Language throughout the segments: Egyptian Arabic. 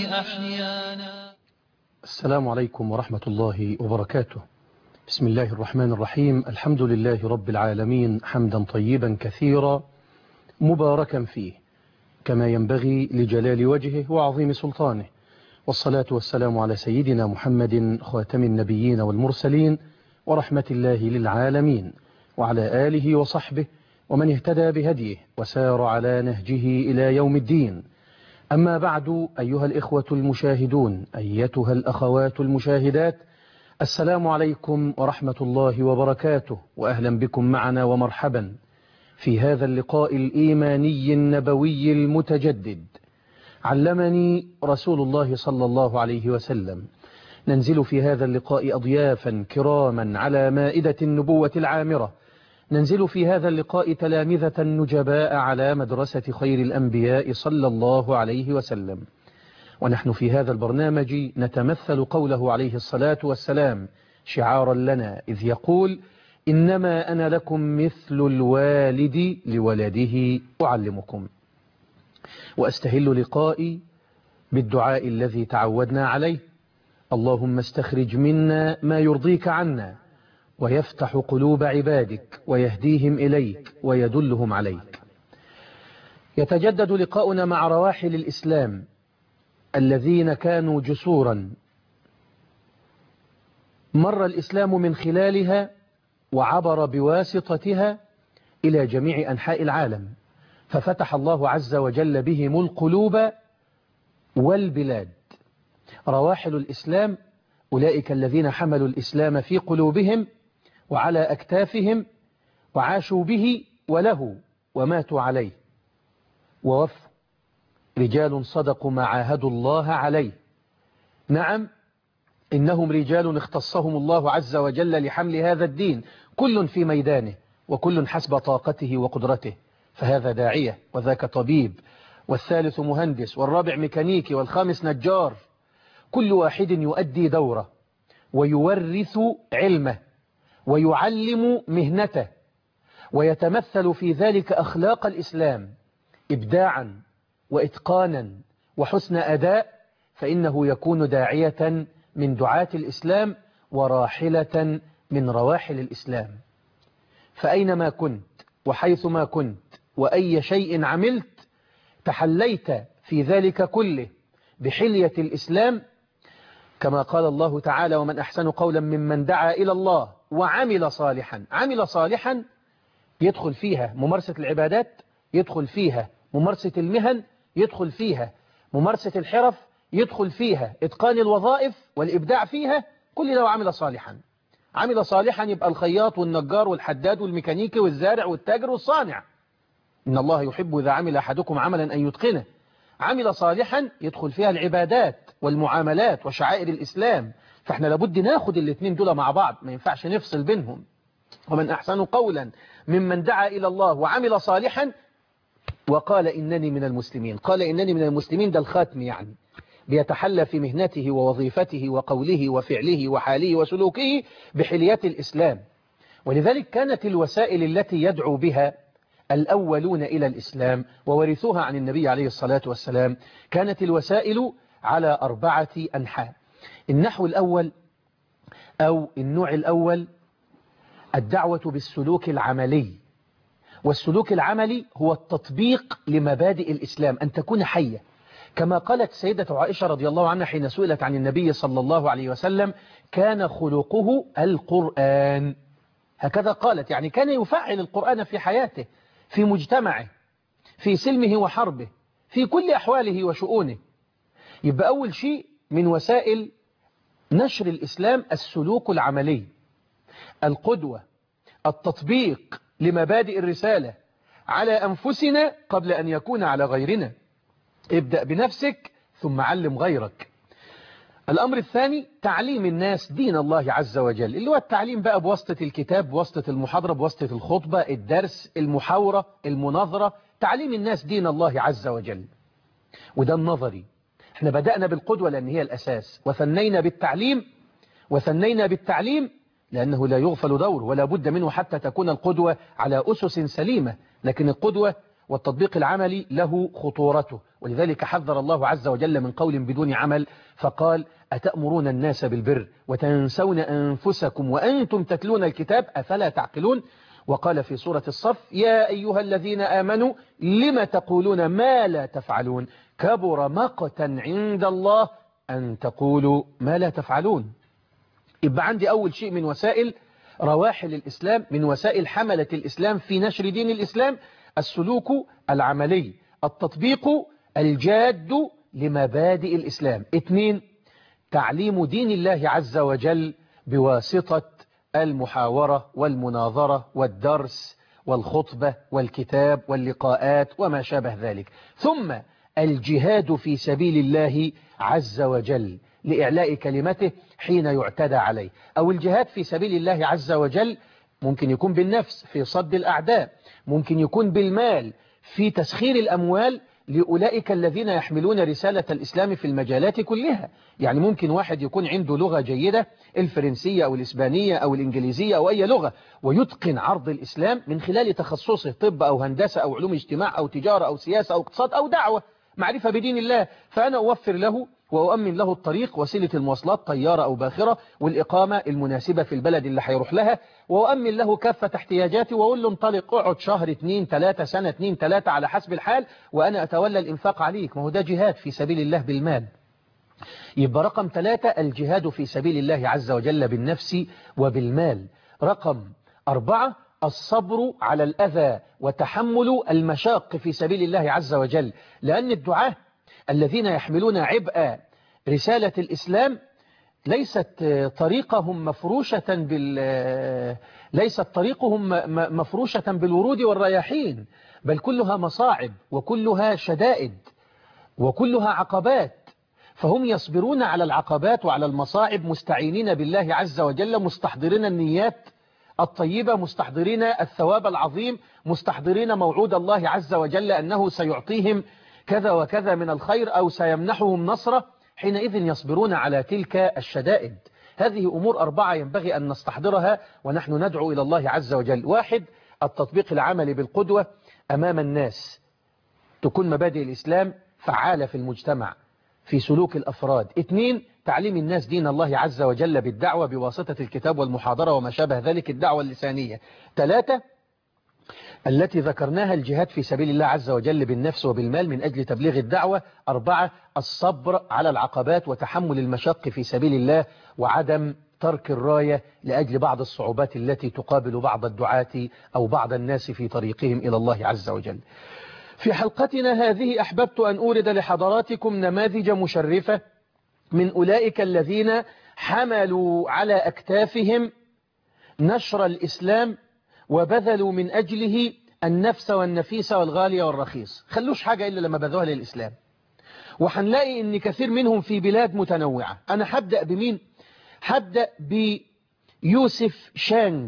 أحيانا السلام عليكم ورحمة الله وبركاته بسم الله الرحمن الرحيم الحمد لله رب العالمين حمدا طيبا كثيرا مباركا فيه كما ينبغي لجلال وجهه وعظيم سلطانه والصلاة والسلام على سيدنا محمد خاتم النبيين والمرسلين ورحمة الله للعالمين وعلى آله وصحبه ومن اهتدى بهديه وسار على نهجه إلى يوم الدين أما بعد أيها الإخوة المشاهدون أيتها الأخوات المشاهدات السلام عليكم ورحمة الله وبركاته وأهلا بكم معنا ومرحبا في هذا اللقاء الإيماني النبوي المتجدد علمني رسول الله صلى الله عليه وسلم ننزل في هذا اللقاء أضيافا كراما على مائدة النبوة العامرة ننزل في هذا اللقاء تلامذة نجباء على مدرسة خير الأنبياء صلى الله عليه وسلم ونحن في هذا البرنامج نتمثل قوله عليه الصلاة والسلام شعارا لنا إذ يقول إنما أنا لكم مثل الوالد لولده أعلمكم وأستهل لقائي بالدعاء الذي تعودنا عليه اللهم استخرج منا ما يرضيك عنا ويفتح قلوب عبادك ويهديهم إليك ويدلهم عليك يتجدد لقاؤنا مع رواحل الإسلام الذين كانوا جسورا مر الإسلام من خلالها وعبر بواسطتها إلى جميع أنحاء العالم ففتح الله عز وجل بهم القلوب والبلاد رواحل الإسلام أولئك الذين حملوا الإسلام في قلوبهم وعلى أكتافهم وعاشوا به وله وماتوا عليه ووفوا رجال صدقوا ما عاهدوا الله عليه نعم إنهم رجال اختصهم الله عز وجل لحمل هذا الدين كل في ميدانه وكل حسب طاقته وقدرته فهذا داعية وذاك طبيب والثالث مهندس والرابع ميكانيكي والخامس نجار كل واحد يؤدي دوره ويورث علمه ويعلم مهنته ويتمثل في ذلك أخلاق الإسلام إبداعا وإتقانا وحسن أداء فإنه يكون داعية من دعاة الإسلام وراحلة من رواحل الإسلام فأينما كنت وحيثما كنت وأي شيء عملت تحليت في ذلك كله بحلية الإسلام كما قال الله تعالى ومن أحسن قولا ممن دعا إلى الله وعمل صالحا عمل صالحا يدخل فيها ممارسة العبادات يدخل فيها ممارسة المهن يدخل فيها ممارسة الحرف يدخل فيها إتقان الوظائف والإبداع فيها كل ده عمل صالحا عمل صالحا يبقى الخياط والنجار والحداد والميكانيكي والزارع والتاجر والصانع إن الله يحب إذا عمل أحدكم عملا أن يتقنه عمل صالحا يدخل فيها العبادات والمعاملات وشعائر الإسلام فاحنا لابد ناخد الاثنين دول مع بعض ما ينفعش نفصل بينهم ومن أحسن قولا ممن دعا إلى الله وعمل صالحا وقال إنني من المسلمين قال إنني من المسلمين ده الخاتم يعني بيتحلى في مهنته ووظيفته وقوله وفعله وحاله وسلوكه بحليات الإسلام ولذلك كانت الوسائل التي يدعو بها الأولون إلى الإسلام وورثوها عن النبي عليه الصلاة والسلام كانت الوسائل على أربعة أنحاء النحو الأول أو النوع الأول الدعوة بالسلوك العملي والسلوك العملي هو التطبيق لمبادئ الإسلام أن تكون حية كما قالت سيدة عائشة رضي الله عنها حين سئلت عن النبي صلى الله عليه وسلم كان خلقه القرآن هكذا قالت يعني كان يفعل القرآن في حياته في مجتمعه في سلمه وحربه في كل أحواله وشؤونه يبقى أول شيء من وسائل نشر الإسلام السلوك العملي القدوة التطبيق لمبادئ الرسالة على أنفسنا قبل أن يكون على غيرنا ابدأ بنفسك ثم علم غيرك الأمر الثاني تعليم الناس دين الله عز وجل اللي هو التعليم بقى بواسطة الكتاب بواسطة المحاضرة بواسطة الخطبة الدرس المحاورة المناظرة تعليم الناس دين الله عز وجل وده النظري احنا بدأنا بالقدوة لأن هي الأساس وثنينا بالتعليم وثنينا بالتعليم لأنه لا يغفل دور ولا بد منه حتى تكون القدوة على أسس سليمة لكن القدوة والتطبيق العملي له خطورته ولذلك حذر الله عز وجل من قول بدون عمل فقال أتأمرون الناس بالبر وتنسون أنفسكم وأنتم تتلون الكتاب أفلا تعقلون وقال في سورة الصف يا أيها الذين آمنوا لم تقولون ما لا تفعلون كبر مقتا عند الله أن تقولوا ما لا تفعلون يبقى عندي أول شيء من وسائل رواحل الإسلام من وسائل حملة الإسلام في نشر دين الإسلام السلوك العملي التطبيق الجاد لمبادئ الإسلام اثنين تعليم دين الله عز وجل بواسطة المحاورة والمناظرة والدرس والخطبة والكتاب واللقاءات وما شابه ذلك ثم الجهاد في سبيل الله عز وجل لإعلاء كلمته حين يعتدى عليه أو الجهاد في سبيل الله عز وجل ممكن يكون بالنفس في صد الأعداء ممكن يكون بالمال في تسخير الأموال لأولئك الذين يحملون رسالة الإسلام في المجالات كلها يعني ممكن واحد يكون عنده لغة جيدة الفرنسية أو الإسبانية أو الإنجليزية أو أي لغة ويتقن عرض الإسلام من خلال تخصصه طب أو هندسة أو علوم اجتماع أو تجارة أو سياسة أو اقتصاد أو دعوة معرفة بدين الله فأنا أوفر له وأؤمن له الطريق وسيلة المواصلات طيارة أو باخرة والإقامة المناسبة في البلد اللي هيروح لها وأؤمن له كافة احتياجاته وأقول له انطلق اقعد شهر اتنين تلاتة سنة اتنين تلاتة على حسب الحال وأنا أتولى الإنفاق عليك ما هو ده جهاد في سبيل الله بالمال يبقى رقم ثلاثة الجهاد في سبيل الله عز وجل بالنفس وبالمال رقم أربعة الصبر على الأذى وتحمل المشاق في سبيل الله عز وجل لأن الدعاة الذين يحملون عبء رسالة الإسلام ليست طريقهم مفروشة بال ليست طريقهم مفروشة بالورود والرياحين بل كلها مصاعب وكلها شدائد وكلها عقبات فهم يصبرون على العقبات وعلى المصاعب مستعينين بالله عز وجل مستحضرين النيات الطيبة مستحضرين الثواب العظيم مستحضرين موعود الله عز وجل أنه سيعطيهم كذا وكذا من الخير أو سيمنحهم نصره حينئذ يصبرون على تلك الشدائد هذه أمور أربعة ينبغي أن نستحضرها ونحن ندعو إلى الله عز وجل واحد التطبيق العملي بالقدوة أمام الناس تكون مبادئ الإسلام فعالة في المجتمع في سلوك الأفراد اثنين تعليم الناس دين الله عز وجل بالدعوة بواسطة الكتاب والمحاضرة وما شابه ذلك الدعوة اللسانية ثلاثة التي ذكرناها الجهاد في سبيل الله عز وجل بالنفس وبالمال من أجل تبليغ الدعوة أربعة الصبر على العقبات وتحمل المشق في سبيل الله وعدم ترك الراية لأجل بعض الصعوبات التي تقابل بعض الدعاة أو بعض الناس في طريقهم إلى الله عز وجل في حلقتنا هذه أحببت أن أورد لحضراتكم نماذج مشرفة من أولئك الذين حملوا على أكتافهم نشر الإسلام وبذلوا من أجله النفس والنفيس والغالية والرخيص خلوش حاجة إلا لما بذوها للإسلام وحنلاقي أن كثير منهم في بلاد متنوعة أنا هبدأ بمين هبدأ بيوسف شانج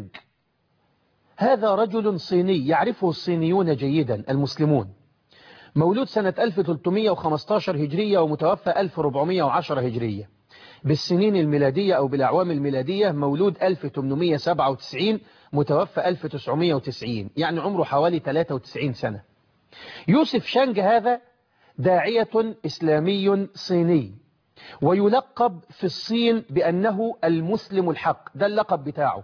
هذا رجل صيني يعرفه الصينيون جيدا المسلمون مولود سنة 1315 هجرية ومتوفى 1410 هجرية بالسنين الميلادية أو بالأعوام الميلادية مولود 1897 متوفى 1990 يعني عمره حوالي 93 سنة يوسف شانج هذا داعية إسلامي صيني ويلقب في الصين بأنه المسلم الحق ده اللقب بتاعه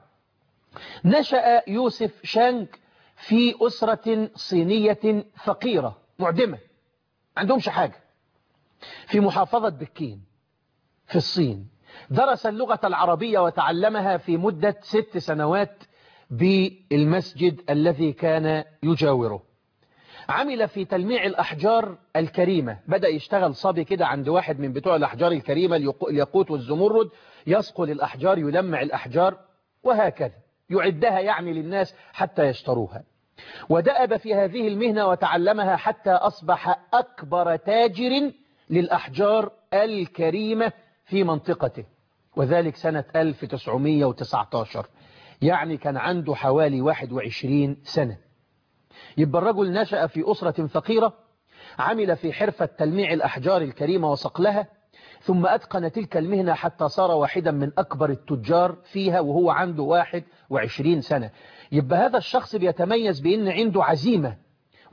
نشأ يوسف شانج في أسرة صينية فقيرة معدمة عندهمش حاجة في محافظة بكين في الصين درس اللغة العربية وتعلمها في مدة ست سنوات بالمسجد الذي كان يجاوره عمل في تلميع الأحجار الكريمة بدأ يشتغل صبي كده عند واحد من بتوع الأحجار الكريمة الياقوت والزمرد يسقل الأحجار يلمع الأحجار وهكذا يعدها يعني للناس حتى يشتروها ودأب في هذه المهنة وتعلمها حتى أصبح أكبر تاجر للأحجار الكريمة في منطقته وذلك سنة 1919 يعني كان عنده حوالي 21 سنة يبقى الرجل نشأ في أسرة فقيرة عمل في حرفة تلميع الأحجار الكريمة وصقلها ثم أتقن تلك المهنة حتى صار واحدا من أكبر التجار فيها وهو عنده 21 سنة يبقى هذا الشخص بيتميز بأن عنده عزيمة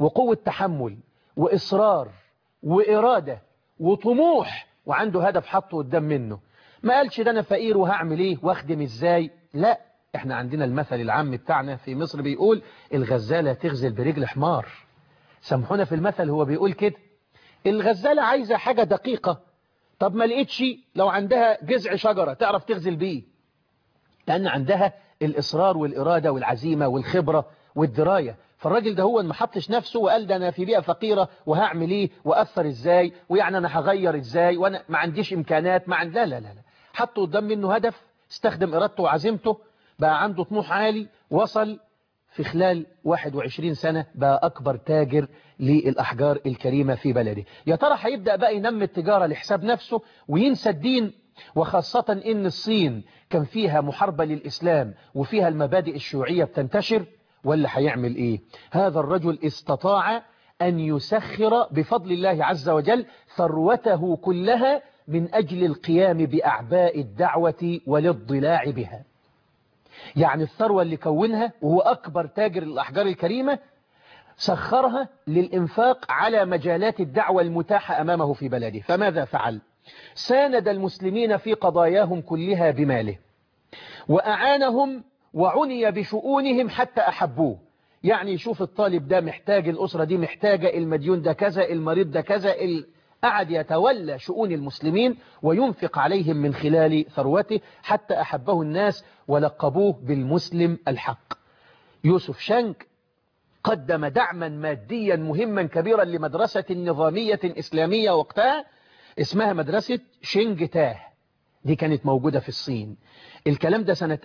وقوة تحمل وإصرار وإرادة وطموح وعنده هدف حطه قدام منه ما قالش ده أنا فقير وهعمل إيه واخدم إزاي لا إحنا عندنا المثل العام بتاعنا في مصر بيقول الغزالة تغزل برجل حمار سامحونا في المثل هو بيقول كده الغزالة عايزة حاجة دقيقة طب ما لقيتش لو عندها جذع شجرة تعرف تغزل بيه لأن عندها الإصرار والإرادة والعزيمة والخبرة والدراية فالراجل ده هو ما حطش نفسه وقال ده أنا في بيئة فقيرة وهعمل إيه وأثر إزاي ويعني أنا هغير إزاي وأنا ما عنديش إمكانات ما عند لا لا لا لا حطه قدام منه هدف استخدم إرادته وعزيمته بقى عنده طموح عالي وصل في خلال 21 سنة بقى أكبر تاجر للأحجار الكريمة في بلده يا ترى هيبدأ بقى ينمي التجارة لحساب نفسه وينسى الدين وخاصة إن الصين كان فيها محاربة للإسلام وفيها المبادئ الشيوعية بتنتشر ولا هيعمل إيه هذا الرجل استطاع أن يسخر بفضل الله عز وجل ثروته كلها من أجل القيام بأعباء الدعوة والاضلاع بها يعني الثروة اللي كونها وهو أكبر تاجر الأحجار الكريمة سخرها للإنفاق على مجالات الدعوة المتاحة أمامه في بلده فماذا فعل؟ ساند المسلمين في قضاياهم كلها بماله وأعانهم وعني بشؤونهم حتى أحبوه يعني يشوف الطالب ده محتاج الأسرة دي محتاجة المديون ده كذا المريض ده كذا قعد يتولى شؤون المسلمين وينفق عليهم من خلال ثروته حتى أحبه الناس ولقبوه بالمسلم الحق يوسف شنك قدم دعما ماديا مهما كبيرا لمدرسة نظامية إسلامية وقتها اسمها مدرسة شينج تاه دي كانت موجودة في الصين الكلام ده سنة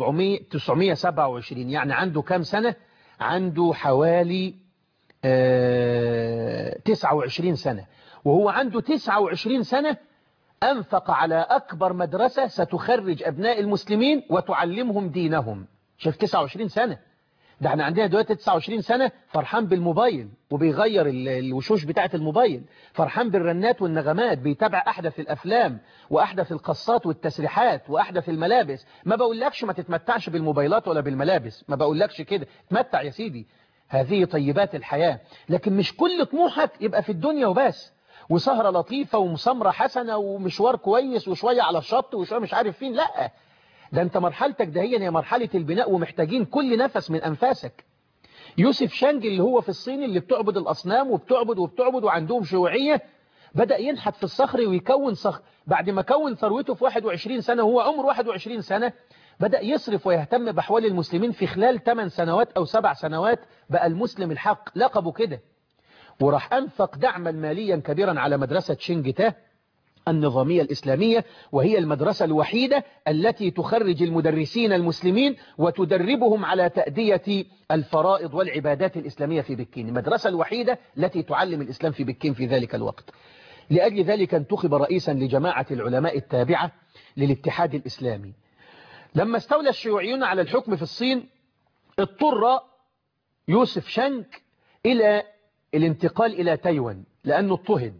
1927 يعني عنده كام سنة عنده حوالي آه 29 سنة وهو عنده 29 سنة أنفق على أكبر مدرسة ستخرج أبناء المسلمين وتعلمهم دينهم شايف 29 سنة ده احنا عندنا دلوقتي 29 سنة فرحان بالموبايل وبيغير الوشوش بتاعة الموبايل فرحان بالرنات والنغمات بيتابع أحدث الأفلام وأحدث القصات والتسريحات وأحدث الملابس ما بقولكش ما تتمتعش بالموبايلات ولا بالملابس ما بقولكش كده تمتع يا سيدي هذه طيبات الحياة لكن مش كل طموحك يبقى في الدنيا وبس وسهرة لطيفة ومسامرة حسنة ومشوار كويس وشوية على الشط وشوية مش عارف فين لا ده انت مرحلتك دهيا هي مرحلة البناء ومحتاجين كل نفس من أنفاسك يوسف شانج اللي هو في الصين اللي بتعبد الأصنام وبتعبد وبتعبد وعندهم شيوعية بدأ ينحت في الصخر ويكون صخر بعد ما كون ثروته في 21 سنة وهو عمره 21 سنة بدأ يصرف ويهتم بأحوال المسلمين في خلال 8 سنوات أو 7 سنوات بقى المسلم الحق لقبه كده وراح أنفق دعما ماليا كبيرا على مدرسة شنجته النظامية الإسلامية وهي المدرسة الوحيدة التي تخرج المدرسين المسلمين وتدربهم على تأدية الفرائض والعبادات الإسلامية في بكين المدرسة الوحيدة التي تعلم الإسلام في بكين في ذلك الوقت لأجل ذلك انتخب رئيسا لجماعة العلماء التابعة للاتحاد الإسلامي لما استولى الشيوعيون على الحكم في الصين اضطر يوسف شنك إلى الانتقال إلى تايوان لأنه اضطهد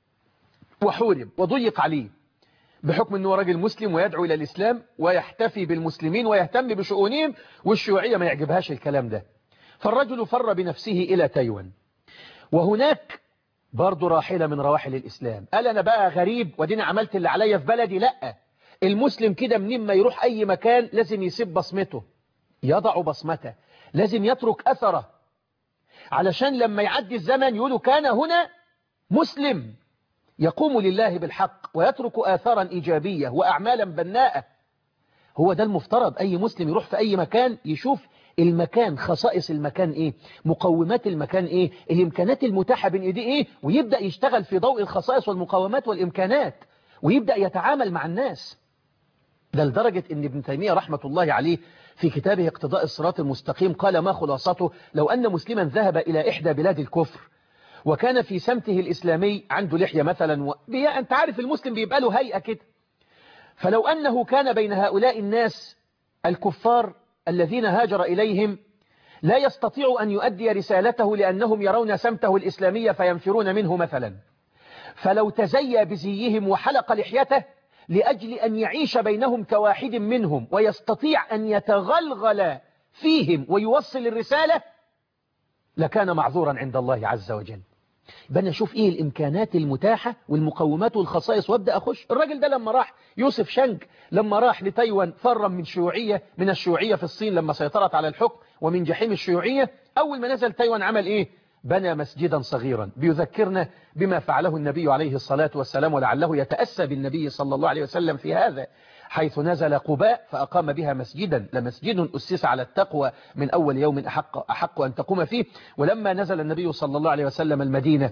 وحورب وضيق عليه بحكم أنه راجل مسلم ويدعو إلى الإسلام ويحتفي بالمسلمين ويهتم بشؤونهم والشيوعية ما يعجبهاش الكلام ده فالرجل فر بنفسه إلى تايوان وهناك برضه راحلة من رواحل الإسلام قال أنا بقى غريب ودينا عملت اللي عليا في بلدي لأ المسلم كده منين ما يروح أي مكان لازم يسيب بصمته يضع بصمته لازم يترك أثره علشان لما يعدي الزمن يقولوا كان هنا مسلم يقوم لله بالحق ويترك آثارا إيجابية وأعمالا بناءة هو ده المفترض أي مسلم يروح في أي مكان يشوف المكان خصائص المكان إيه مقومات المكان إيه الإمكانات المتاحة بين إيديه إيه ويبدأ يشتغل في ضوء الخصائص والمقومات والإمكانات ويبدأ يتعامل مع الناس ده لدرجة أن ابن تيمية رحمة الله عليه في كتابه اقتضاء الصراط المستقيم قال ما خلاصته لو أن مسلما ذهب إلى إحدى بلاد الكفر وكان في سمته الإسلامي عنده لحية مثلا و... أنت عارف المسلم بيبقى له هيئة كده فلو أنه كان بين هؤلاء الناس الكفار الذين هاجر إليهم لا يستطيع أن يؤدي رسالته لأنهم يرون سمته الإسلامية فينفرون منه مثلا فلو تزيى بزيهم وحلق لحيته لأجل أن يعيش بينهم كواحد منهم ويستطيع أن يتغلغل فيهم ويوصل الرسالة لكان معذورا عند الله عز وجل بنا اشوف ايه الامكانات المتاحة والمقومات والخصائص وابدا اخش الراجل ده لما راح يوسف شانك لما راح لتايوان فرا من شيوعية من الشيوعية في الصين لما سيطرت على الحكم ومن جحيم الشيوعية اول ما نزل تايوان عمل ايه بنى مسجدا صغيرا بيذكرنا بما فعله النبي عليه الصلاة والسلام ولعله يتأسى بالنبي صلى الله عليه وسلم في هذا حيث نزل قباء فأقام بها مسجدا لمسجد أسس على التقوى من أول يوم أحق, أحق أن تقوم فيه ولما نزل النبي صلى الله عليه وسلم المدينة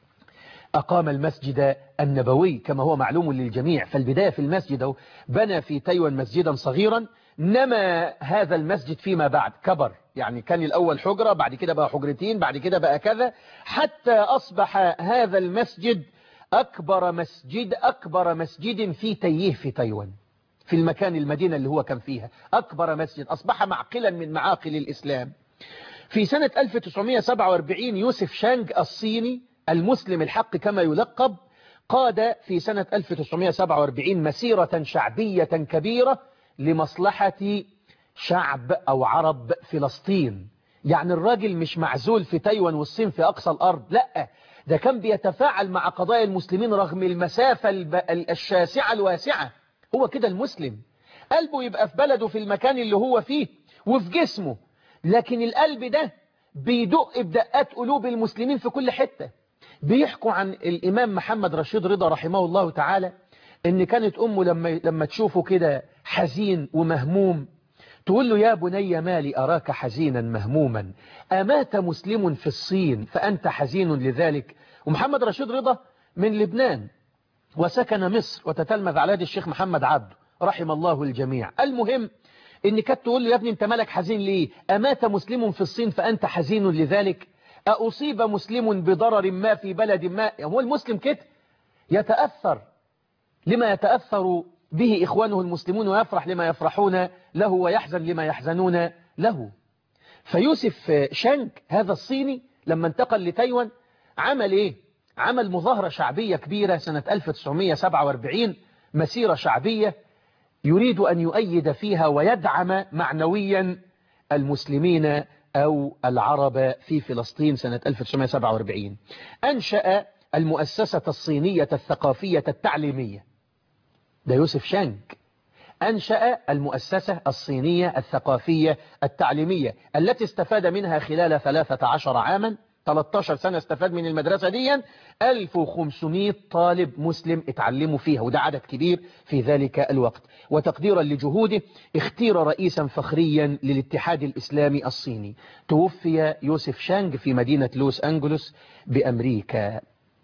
أقام المسجد النبوي كما هو معلوم للجميع فالبداية في المسجد بنى في تايوان مسجدا صغيرا نما هذا المسجد فيما بعد كبر يعني كان الأول حجرة بعد كده بقى حجرتين بعد كده بقى كذا حتى أصبح هذا المسجد أكبر مسجد أكبر مسجد في تيه في تايوان في المكان المدينة اللي هو كان فيها أكبر مسجد أصبح معقلا من معاقل الإسلام في سنة 1947 يوسف شانج الصيني المسلم الحق كما يلقب قاد في سنة 1947 مسيرة شعبية كبيرة لمصلحة شعب أو عرب فلسطين يعني الراجل مش معزول في تايوان والصين في أقصى الأرض لا ده كان بيتفاعل مع قضايا المسلمين رغم المسافة الشاسعة الواسعة هو كده المسلم قلبه يبقى في بلده في المكان اللي هو فيه وفي جسمه لكن القلب ده بيدق بدقات قلوب المسلمين في كل حتة بيحكوا عن الإمام محمد رشيد رضا رحمه الله تعالى ان كانت أمه لما, لما تشوفه كده حزين ومهموم تقول له يا بني مالي أراك حزينا مهموما أمات مسلم في الصين فأنت حزين لذلك ومحمد رشيد رضا من لبنان وسكن مصر وتتلمذ على يد الشيخ محمد عبده رحم الله الجميع المهم ان كانت تقول له يا ابني انت مالك حزين ليه أمات مسلم في الصين فأنت حزين لذلك أصيب مسلم بضرر ما في بلد ما هو المسلم كده يتأثر لما يتأثر به إخوانه المسلمون ويفرح لما يفرحون له ويحزن لما يحزنون له فيوسف شانك هذا الصيني لما انتقل لتايوان عمل إيه؟ عمل مظاهرة شعبية كبيرة سنة 1947 مسيرة شعبية يريد أن يؤيد فيها ويدعم معنويا المسلمين أو العرب في فلسطين سنة 1947 أنشأ المؤسسة الصينية الثقافية التعليمية ده يوسف شانك أنشأ المؤسسة الصينية الثقافية التعليمية التي استفاد منها خلال 13 عاما 13 سنة استفاد من المدرسة دي 1500 طالب مسلم اتعلموا فيها وده عدد كبير في ذلك الوقت وتقديرا لجهوده اختير رئيسا فخريا للاتحاد الإسلامي الصيني توفي يوسف شانج في مدينة لوس أنجلوس بأمريكا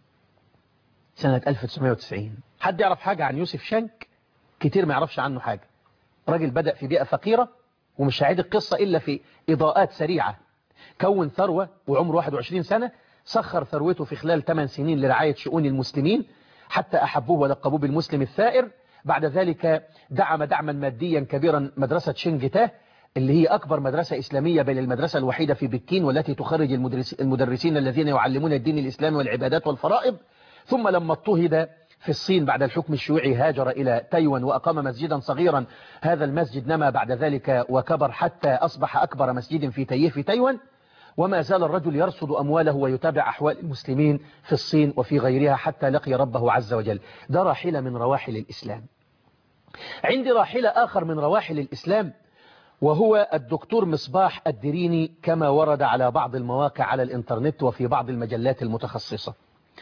سنة 1990 حد يعرف حاجة عن يوسف شانج كتير ما يعرفش عنه حاجة راجل بدأ في بيئة فقيرة ومش هعيد القصة إلا في إضاءات سريعة كون ثروة وعمره 21 سنة سخر ثروته في خلال 8 سنين لرعاية شؤون المسلمين حتى أحبوه ولقبوه بالمسلم الثائر بعد ذلك دعم دعما ماديا كبيرا مدرسة شنجتاه اللي هي أكبر مدرسة إسلامية بل المدرسة الوحيدة في بكين والتي تخرج المدرسين الذين يعلمون الدين الإسلامي والعبادات والفرائض ثم لما اضطهد في الصين بعد الحكم الشيوعي هاجر إلى تايوان وأقام مسجدا صغيرا هذا المسجد نما بعد ذلك وكبر حتى أصبح أكبر مسجد في تيه في تايوان وما زال الرجل يرصد أمواله ويتابع أحوال المسلمين في الصين وفي غيرها حتى لقي ربه عز وجل ده راحلة من رواحل الإسلام عندي راحلة آخر من رواحل الإسلام وهو الدكتور مصباح الدريني كما ورد على بعض المواقع على الإنترنت وفي بعض المجلات المتخصصة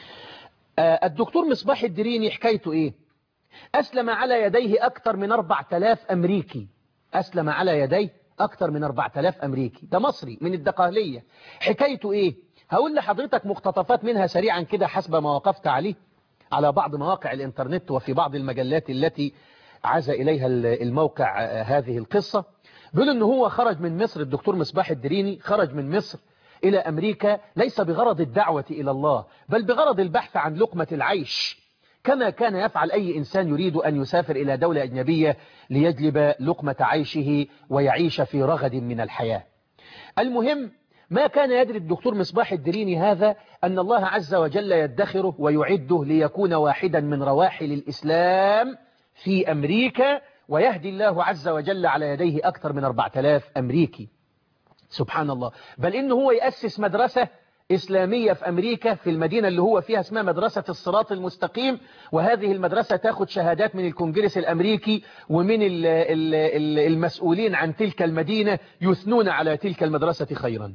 الدكتور مصباح الدريني حكايته إيه أسلم على يديه أكثر من 4000 أمريكي أسلم على يديه أكثر من 4000 أمريكي ده مصري من الدقهلية حكايته إيه هقول لحضرتك مقتطفات منها سريعا كده حسب ما وقفت عليه على بعض مواقع الإنترنت وفي بعض المجلات التي عز إليها الموقع هذه القصة بيقول إن هو خرج من مصر الدكتور مصباح الدريني خرج من مصر إلى أمريكا ليس بغرض الدعوة إلى الله بل بغرض البحث عن لقمة العيش كما كان يفعل أي إنسان يريد أن يسافر إلى دولة أجنبية ليجلب لقمة عيشه ويعيش في رغد من الحياة المهم ما كان يدري الدكتور مصباح الدريني هذا أن الله عز وجل يدخره ويعده ليكون واحدا من رواحل الإسلام في أمريكا ويهدي الله عز وجل على يديه أكثر من 4000 أمريكي سبحان الله بل إنه هو يأسس مدرسة إسلامية في أمريكا في المدينة اللي هو فيها اسمها مدرسة الصراط المستقيم وهذه المدرسة تاخد شهادات من الكونجرس الأمريكي ومن ال ال ال المسؤولين عن تلك المدينة يثنون على تلك المدرسة خيرا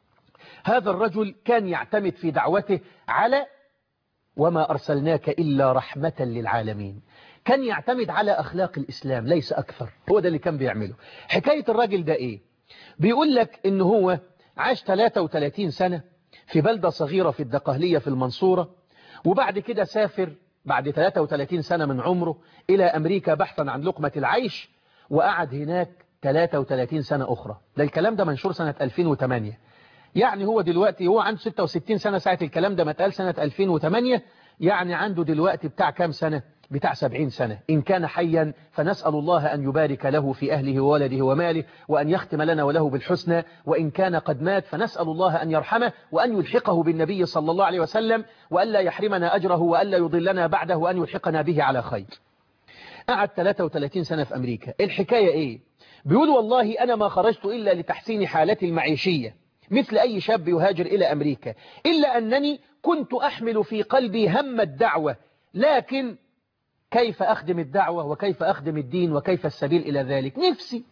هذا الرجل كان يعتمد في دعوته على وما أرسلناك إلا رحمة للعالمين كان يعتمد على أخلاق الإسلام ليس أكثر هو ده اللي كان بيعمله حكاية الراجل ده إيه بيقول لك إن هو عاش 33 سنة في بلدة صغيرة في الدقهلية في المنصورة وبعد كده سافر بعد 33 سنة من عمره إلى أمريكا بحثا عن لقمة العيش وقعد هناك 33 سنة أخرى ده الكلام ده منشور سنة 2008 يعني هو دلوقتي هو عنده 66 سنة ساعة الكلام ده متقال سنة 2008 يعني عنده دلوقتي بتاع كام سنة بتاع 70 سنة إن كان حيا فنسأل الله أن يبارك له في أهله وولده وماله وأن يختم لنا وله بالحسنى وإن كان قد مات فنسأل الله أن يرحمه وأن يلحقه بالنبي صلى الله عليه وسلم وأن لا يحرمنا أجره وأن لا يضلنا بعده وأن يلحقنا به على خير قعد 33 سنة في أمريكا الحكاية إيه بيقول والله أنا ما خرجت إلا لتحسين حالتي المعيشية مثل أي شاب يهاجر إلى أمريكا إلا أنني كنت أحمل في قلبي هم الدعوة لكن كيف أخدم الدعوة وكيف أخدم الدين وكيف السبيل إلى ذلك نفسي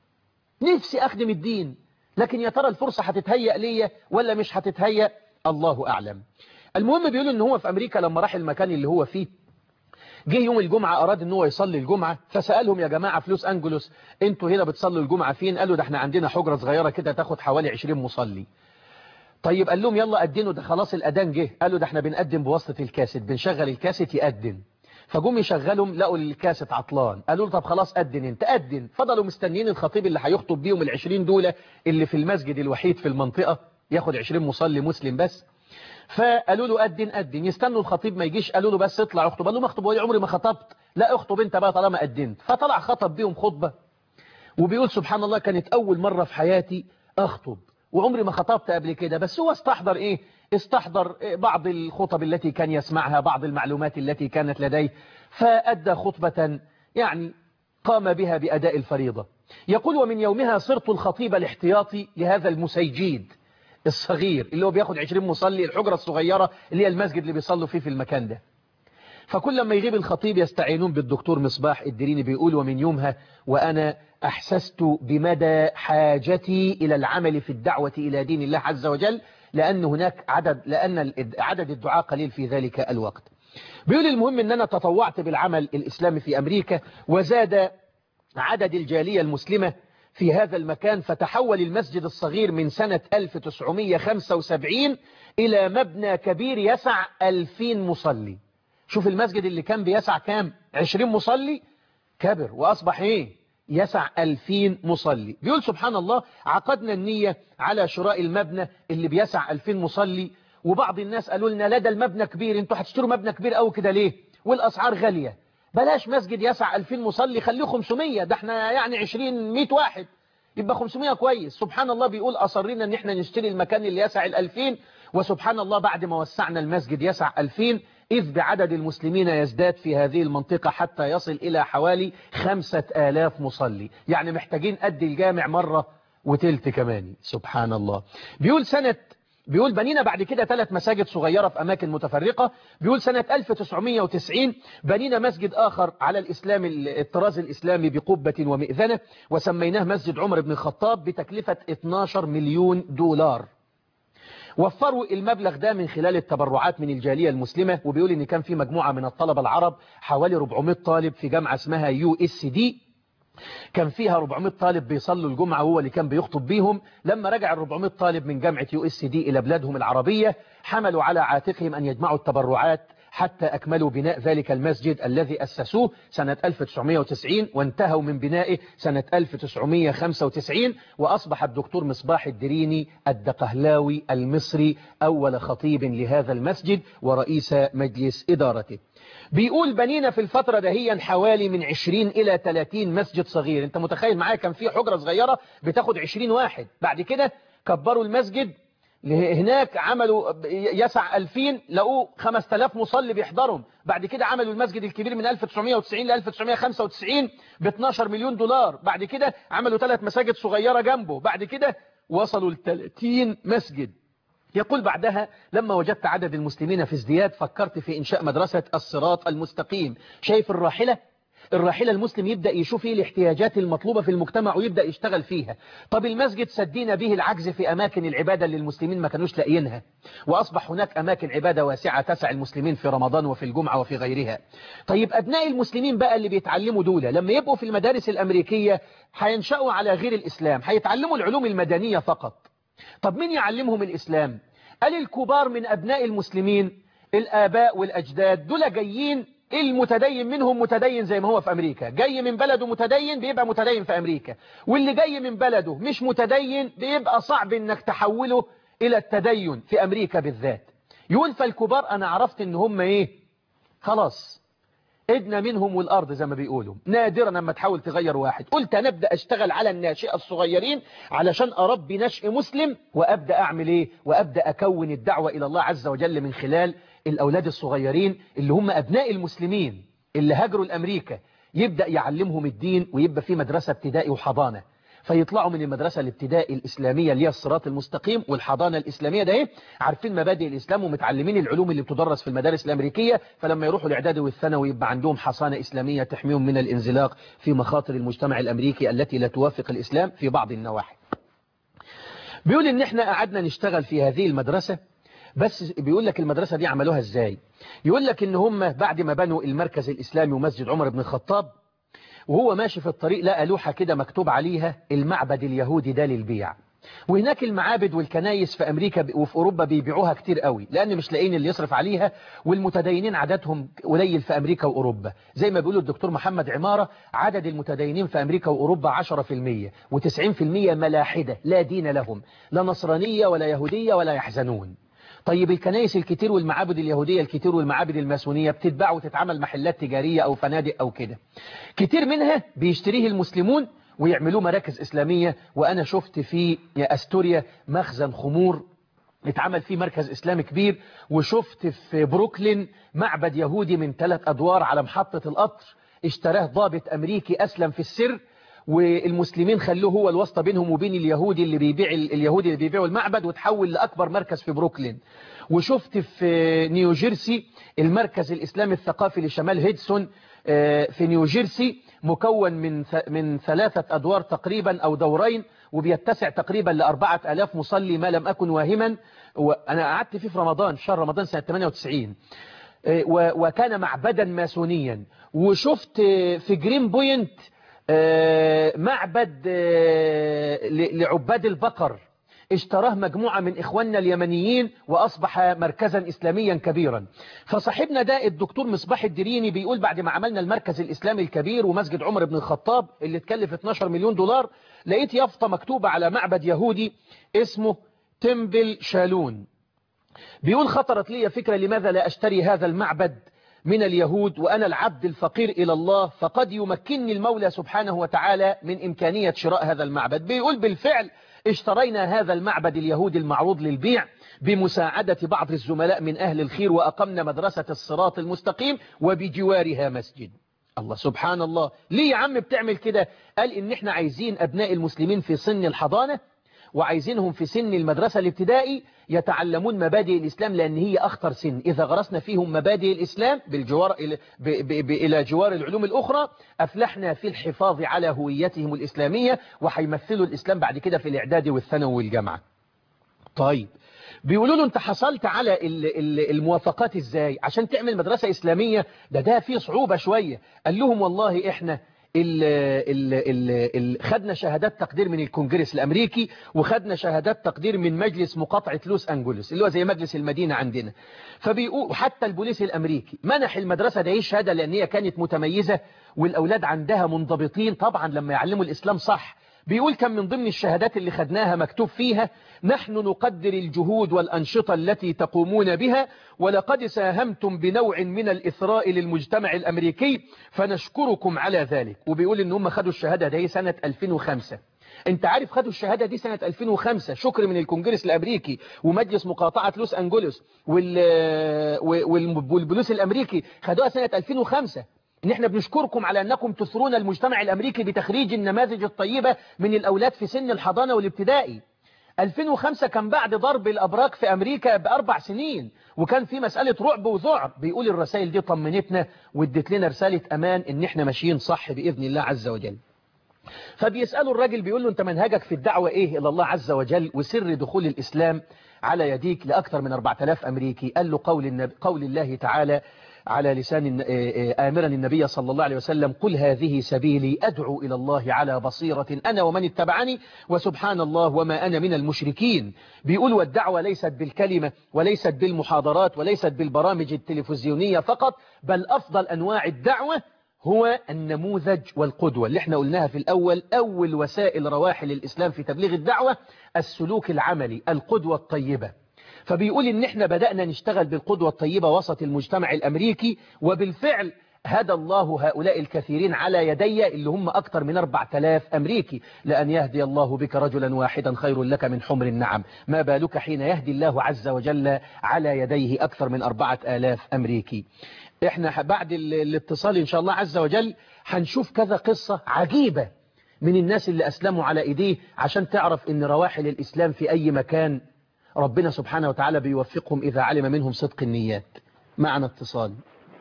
نفسي أخدم الدين لكن يا ترى الفرصة هتتهيأ لي ولا مش هتتهيأ الله أعلم المهم بيقولوا ان هو في أمريكا لما راح المكان اللي هو فيه جه يوم الجمعة أراد ان هو يصلي الجمعة فسألهم يا جماعة في لوس أنجلوس انتوا هنا بتصلوا الجمعة فين قالوا ده احنا عندنا حجرة صغيرة كده تاخد حوالي 20 مصلي طيب قال لهم يلا أدنوا ده خلاص الأذان جه قالوا ده احنا بنقدم بواسطة الكاسيت بنشغل الكاسيت يقدم فجم يشغلهم لقوا الكاسيت عطلان قالوا له طب خلاص أدن انت أدن فضلوا مستنيين الخطيب اللي هيخطب بيهم العشرين دولة اللي في المسجد الوحيد في المنطقة ياخد عشرين مصلي مسلم بس فقالوا له أدن أدن يستنوا الخطيب ما يجيش قالوا له بس اطلع اخطب قال له ما اخطب ولا عمري ما خطبت لا اخطب انت بقى طالما أدنت فطلع خطب بيهم خطبة وبيقول سبحان الله كانت أول مرة في حياتي أخطب وعمري ما خطبت قبل كده بس هو استحضر إيه استحضر بعض الخطب التي كان يسمعها بعض المعلومات التي كانت لديه فأدى خطبة يعني قام بها بأداء الفريضة يقول ومن يومها صرت الخطيب الاحتياطي لهذا المسيجيد الصغير اللي هو بياخد 20 مصلي الحجرة الصغيرة اللي هي المسجد اللي بيصلوا فيه في المكان ده فكل لما يغيب الخطيب يستعينون بالدكتور مصباح الدريني بيقول ومن يومها وأنا أحسست بمدى حاجتي إلى العمل في الدعوة إلى دين الله عز وجل لأن هناك عدد لأن عدد الدعاء قليل في ذلك الوقت بيقول المهم أن أنا تطوعت بالعمل الإسلامي في أمريكا وزاد عدد الجالية المسلمة في هذا المكان فتحول المسجد الصغير من سنة 1975 إلى مبنى كبير يسع 2000 مصلي شوف المسجد اللي كان بيسع كام 20 مصلي كبر وأصبح إيه يسع 2000 مصلي بيقول سبحان الله عقدنا النية على شراء المبنى اللي بيسع 2000 مصلي وبعض الناس قالوا لنا لدى المبنى كبير انتوا هتشتروا مبنى كبير قوي كده ليه والأسعار غالية بلاش مسجد يسع 2000 مصلي خليه 500 ده احنا يعني 20 100 واحد يبقى 500 كويس سبحان الله بيقول أصرنا ان احنا نشتري المكان اللي يسع ال2000 وسبحان الله بعد ما وسعنا المسجد يسع 2000 إذ بعدد المسلمين يزداد في هذه المنطقة حتى يصل إلى حوالي خمسة آلاف مصلي يعني محتاجين قد الجامع مرة وتلت كمان سبحان الله بيقول سنة بيقول بنينا بعد كده ثلاث مساجد صغيرة في أماكن متفرقة بيقول سنة 1990 بنينا مسجد آخر على الإسلام الطراز الإسلامي بقبة ومئذنة وسميناه مسجد عمر بن الخطاب بتكلفة 12 مليون دولار وفروا المبلغ ده من خلال التبرعات من الجالية المسلمة وبيقول ان كان في مجموعة من الطلبة العرب حوالي 400 طالب في جامعة اسمها يو اس دي كان فيها 400 طالب بيصلوا الجمعة وهو اللي كان بيخطب بيهم لما رجع ال 400 طالب من جامعة يو اس دي إلى بلادهم العربية حملوا على عاتقهم أن يجمعوا التبرعات حتى أكملوا بناء ذلك المسجد الذي أسسوه سنة 1990 وانتهوا من بنائه سنة 1995 وأصبح الدكتور مصباح الدريني الدقهلاوي المصري أول خطيب لهذا المسجد ورئيس مجلس إدارته بيقول بنينا في الفترة دهيا حوالي من 20 إلى 30 مسجد صغير انت متخيل معايا كان في حجرة صغيرة بتاخد 20 واحد بعد كده كبروا المسجد هناك عملوا يسع 2000 لقوا 5000 مصلي بيحضرهم بعد كده عملوا المسجد الكبير من 1990 ل 1995 ب 12 مليون دولار بعد كده عملوا ثلاث مساجد صغيرة جنبه بعد كده وصلوا ل 30 مسجد يقول بعدها لما وجدت عدد المسلمين في ازدياد فكرت في إنشاء مدرسة الصراط المستقيم شايف الراحلة الراحلة المسلم يبدأ يشوف ايه الاحتياجات المطلوبة في المجتمع ويبدأ يشتغل فيها طب المسجد سدينا به العجز في أماكن العبادة اللي المسلمين ما كانوش لاقيينها وأصبح هناك أماكن عبادة واسعة تسع المسلمين في رمضان وفي الجمعة وفي غيرها طيب أبناء المسلمين بقى اللي بيتعلموا دولة لما يبقوا في المدارس الأمريكية هينشأوا على غير الإسلام هيتعلموا العلوم المدنية فقط طب مين يعلمهم الإسلام قال الكبار من أبناء المسلمين الآباء والأجداد دول جايين المتدين منهم متدين زي ما هو في أمريكا جاي من بلده متدين بيبقى متدين في أمريكا واللي جاي من بلده مش متدين بيبقى صعب انك تحوله إلى التدين في أمريكا بالذات يقول فالكبار أنا عرفت ان هم ايه خلاص ادنا منهم والأرض زي ما بيقولوا نادرا لما تحاول تغير واحد قلت أنا أبدأ أشتغل على الناشئة الصغيرين علشان أربي نشء مسلم وأبدأ أعمل إيه وأبدأ أكون الدعوة إلى الله عز وجل من خلال الأولاد الصغيرين اللي هم أبناء المسلمين اللي هاجروا لأمريكا يبدأ يعلمهم الدين ويبقى في مدرسة ابتدائي وحضانة فيطلعوا من المدرسة الابتدائي الإسلامية اللي هي الصراط المستقيم والحضانة الإسلامية ده ايه عارفين مبادئ الإسلام ومتعلمين العلوم اللي بتدرس في المدارس الأمريكية فلما يروحوا الإعدادي والثانوي يبقى عندهم حصانة إسلامية تحميهم من الانزلاق في مخاطر المجتمع الأمريكي التي لا توافق الإسلام في بعض النواحي بيقول إن احنا قعدنا نشتغل في هذه المدرسة بس بيقول لك المدرسة دي عملوها ازاي يقول لك ان هم بعد ما بنوا المركز الإسلامي ومسجد عمر بن الخطاب وهو ماشي في الطريق لقى لوحة كده مكتوب عليها المعبد اليهودي ده للبيع وهناك المعابد والكنايس في أمريكا وفي أوروبا بيبيعوها كتير قوي لأن مش لاقيين اللي يصرف عليها والمتدينين عددهم قليل في أمريكا وأوروبا زي ما بيقولوا الدكتور محمد عمارة عدد المتدينين في أمريكا وأوروبا 10% و90% ملاحدة لا دين لهم لا نصرانية ولا يهودية ولا يحزنون طيب الكنائس الكتير والمعابد اليهودية الكتير والمعابد الماسونية بتتباع وتتعمل محلات تجارية أو فنادق أو كده كتير منها بيشتريه المسلمون ويعملوه مراكز إسلامية وأنا شفت في أستوريا مخزن خمور اتعمل فيه مركز إسلامي كبير وشفت في بروكلين معبد يهودي من ثلاث أدوار على محطة القطر اشتراه ضابط أمريكي أسلم في السر والمسلمين خلوه هو الواسطة بينهم وبين اليهودي اللي بيبيع اليهودي اللي بيبيعوا المعبد وتحول لأكبر مركز في بروكلين وشفت في نيوجيرسي المركز الإسلامي الثقافي لشمال هيدسون في نيوجيرسي مكون من من ثلاثة أدوار تقريبا أو دورين وبيتسع تقريبا لأربعة ألاف مصلي ما لم أكن واهما وأنا قعدت فيه في رمضان شهر رمضان سنة 98 وكان معبدا ماسونيا وشفت في جرين بوينت معبد لعباد البقر اشتراه مجموعة من إخواننا اليمنيين وأصبح مركزا إسلاميا كبيرا فصاحبنا ده الدكتور مصباح الدريني بيقول بعد ما عملنا المركز الإسلامي الكبير ومسجد عمر بن الخطاب اللي تكلف 12 مليون دولار لقيت يافطة مكتوبة على معبد يهودي اسمه تمبل شالون بيقول خطرت لي فكرة لماذا لا أشتري هذا المعبد من اليهود وأنا العبد الفقير إلى الله فقد يمكنني المولى سبحانه وتعالى من إمكانية شراء هذا المعبد بيقول بالفعل اشترينا هذا المعبد اليهودي المعروض للبيع بمساعدة بعض الزملاء من أهل الخير وأقمنا مدرسة الصراط المستقيم وبجوارها مسجد الله سبحان الله ليه يا عم بتعمل كده قال إن احنا عايزين أبناء المسلمين في سن الحضانة وعايزينهم في سن المدرسة الابتدائي يتعلمون مبادئ الإسلام لأن هي أخطر سن إذا غرسنا فيهم مبادئ الإسلام بالجوار إلى, ب ب ب إلى جوار العلوم الأخرى أفلحنا في الحفاظ على هويتهم الإسلامية وحيمثلوا الإسلام بعد كده في الإعداد والثانوي والجامعة طيب بيقولوا له انت حصلت على الموافقات ازاي عشان تعمل مدرسة إسلامية ده ده فيه صعوبة شوية قال لهم والله احنا ال ال ال ال خدنا شهادات تقدير من الكونجرس الأمريكي وخدنا شهادات تقدير من مجلس مقاطعة لوس أنجلوس اللي هو زي مجلس المدينة عندنا فبيقول حتى البوليس الأمريكي منح المدرسة ده شهادة لأن هي كانت متميزة والأولاد عندها منضبطين طبعا لما يعلموا الإسلام صح بيقول كان من ضمن الشهادات اللي خدناها مكتوب فيها نحن نقدر الجهود والأنشطة التي تقومون بها ولقد ساهمتم بنوع من الإثراء للمجتمع الأمريكي فنشكركم على ذلك وبيقول إن هم خدوا الشهادة دي سنة 2005 انت عارف خدوا الشهادة دي سنة 2005 شكر من الكونجرس الأمريكي ومجلس مقاطعة لوس أنجلوس والبوليس الأمريكي خدوها سنة 2005 ان احنا بنشكركم على انكم تثرون المجتمع الامريكي بتخريج النماذج الطيبة من الاولاد في سن الحضانة والابتدائي 2005 كان بعد ضرب الأبراج في أمريكا بأربع سنين وكان في مسألة رعب وذعر بيقول الرسائل دي طمنتنا وادت لنا رسالة أمان إن إحنا ماشيين صح بإذن الله عز وجل فبيسألوا الراجل بيقول له أنت منهجك في الدعوة إيه إلى الله عز وجل وسر دخول الإسلام على يديك لأكثر من 4000 أمريكي قال له قول, النبي قول الله تعالى على لسان آمرا النبي صلى الله عليه وسلم قل هذه سبيلي أدعو إلى الله على بصيرة أنا ومن اتبعني وسبحان الله وما أنا من المشركين بيقول والدعوة ليست بالكلمة وليست بالمحاضرات وليست بالبرامج التلفزيونية فقط بل أفضل أنواع الدعوة هو النموذج والقدوة اللي احنا قلناها في الأول أول وسائل رواحل الإسلام في تبليغ الدعوة السلوك العملي القدوة الطيبة فبيقول ان احنا بدأنا نشتغل بالقدوة الطيبة وسط المجتمع الأمريكي وبالفعل هدى الله هؤلاء الكثيرين على يدي اللي هم أكثر من 4000 أمريكي لأن يهدي الله بك رجلا واحدا خير لك من حمر النعم ما بالك حين يهدي الله عز وجل على يديه أكثر من 4000 أمريكي احنا بعد الاتصال إن شاء الله عز وجل هنشوف كذا قصة عجيبة من الناس اللي أسلموا على إيديه عشان تعرف ان رواحل الإسلام في أي مكان ربنا سبحانه وتعالى بيوفقهم إذا علم منهم صدق النيات معنا اتصال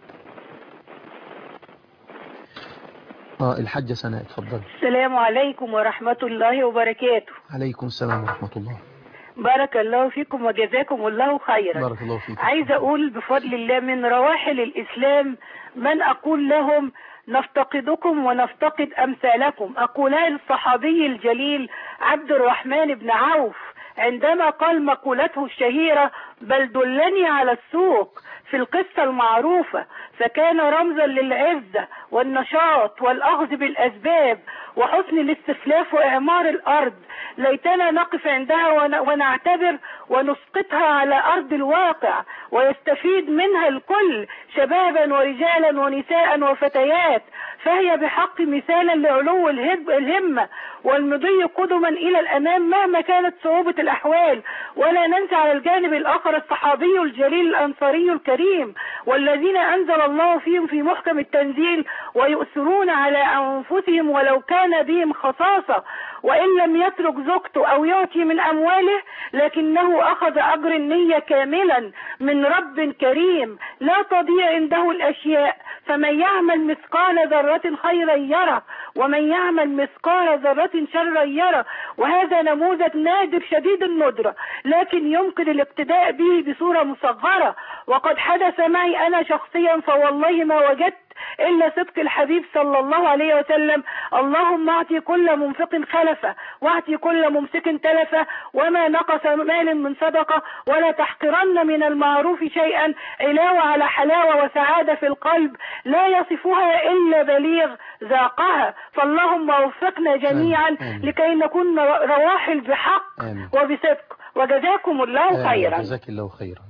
آه الحاجة سناء اتفضل السلام عليكم ورحمة الله وبركاته عليكم السلام ورحمة الله بارك الله فيكم وجزاكم الله خيرا بارك الله فيك عايزة أقول بفضل الله من رواحل الإسلام من أقول لهم نفتقدكم ونفتقد أمثالكم أقولها للصحابي الجليل عبد الرحمن بن عوف عندما قال مقولته الشهيرة بل دلني على السوق في القصة المعروفة فكان رمزا للعزة والنشاط والأخذ بالأسباب وحسن الاستخلاف وإعمار الأرض ليتنا نقف عندها ونعتبر ونسقطها على أرض الواقع ويستفيد منها الكل شبابا ورجالا ونساء وفتيات فهي بحق مثالا لعلو الهمة والمضي قدما إلى الأمام مهما كانت صعوبة الأحوال ولا ننسى على الجانب الآخر الصحابي الجليل الأنصاري الكريم والذين أنزل الله فيهم في محكم التنزيل ويؤثرون على أنفسهم ولو كان بهم خصاصة وإن لم يترك زوجته أو يعطي من أمواله لكنه أخذ أجر النية كاملا من رب كريم لا تضيع عنده الأشياء فمن يعمل مثقال ذرة خيرا يره ومن يعمل مثقال ذرة شرا يره وهذا نموذج نادر شديد الندرة لكن يمكن الاقتداء به بصورة مصغرة وقد حدث معي أنا شخصيا فوالله ما وجدت إلا صدق الحبيب صلى الله عليه وسلم اللهم اعطي كل منفق خلفه واعطي كل ممسك تلفه وما نقص مال من صدقة ولا تحقرن من المعروف شيئا علاوة على حلاوة وسعادة في القلب لا يصفها إلا بليغ ذاقها فاللهم وفقنا جميعا آمين. لكي نكون رواحل بحق آمين. وبصدق وجزاكم الله خيرا جزاك الله خيرا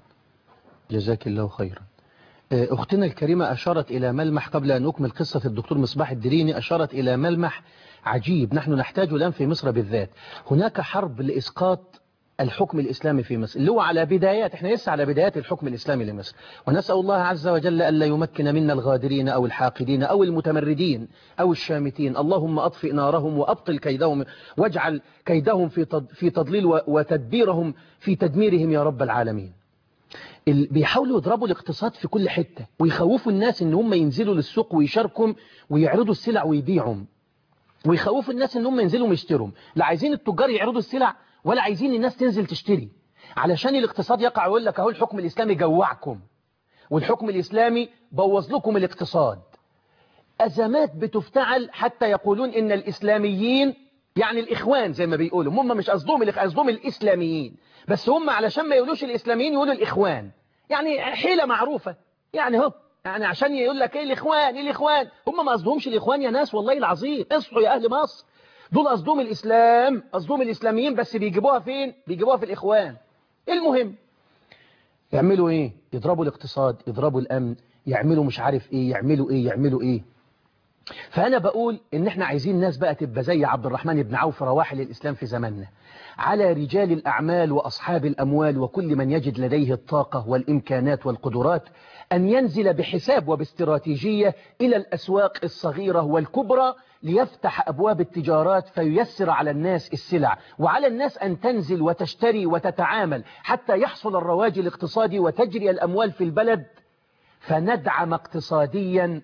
جزاك الله خيرا أختنا الكريمة أشارت إلى ملمح قبل أن نكمل قصة الدكتور مصباح الدريني أشارت إلى ملمح عجيب نحن نحتاج الآن في مصر بالذات هناك حرب لإسقاط الحكم الإسلامي في مصر اللي هو على بدايات احنا لسه على بدايات الحكم الإسلامي لمصر ونسأل الله عز وجل ألا يمكن منا الغادرين أو الحاقدين أو المتمردين أو الشامتين اللهم أطفئ نارهم وأبطل كيدهم واجعل كيدهم في في تضليل وتدبيرهم في تدميرهم يا رب العالمين بيحاولوا يضربوا الاقتصاد في كل حتة ويخوفوا الناس ان هم ينزلوا للسوق ويشاركوا ويعرضوا السلع ويبيعوا ويخوفوا الناس ان هم ينزلوا ويشتروا لا عايزين التجار يعرضوا السلع ولا عايزين الناس تنزل تشتري علشان الاقتصاد يقع ويقول لك اهو الحكم الاسلامي جوعكم والحكم الاسلامي بوظ لكم الاقتصاد ازمات بتفتعل حتى يقولون ان الاسلاميين يعني الاخوان زي ما بيقولوا هم مش قصدهم قصدهم الاسلاميين بس هم علشان ما يقولوش الإسلاميين يقولوا الإخوان يعني حيلة معروفة يعني هو يعني عشان يقول لك ايه الإخوان ايه الإخوان هم ما قصدهمش الإخوان يا ناس والله العظيم اصحوا يا أهل مصر دول قصدهم الإسلام قصدهم الإسلاميين بس بيجيبوها فين بيجيبوها في الإخوان المهم يعملوا ايه يضربوا الاقتصاد يضربوا الأمن يعملوا مش عارف ايه يعملوا ايه يعملوا ايه فأنا بقول إن إحنا عايزين ناس بقى تبقى زي عبد الرحمن بن عوف رواحل الإسلام في زماننا على رجال الأعمال وأصحاب الأموال وكل من يجد لديه الطاقة والإمكانات والقدرات أن ينزل بحساب وباستراتيجية إلى الأسواق الصغيرة والكبرى ليفتح أبواب التجارات فييسر على الناس السلع وعلى الناس أن تنزل وتشتري وتتعامل حتى يحصل الرواج الاقتصادي وتجري الأموال في البلد فندعم اقتصاديا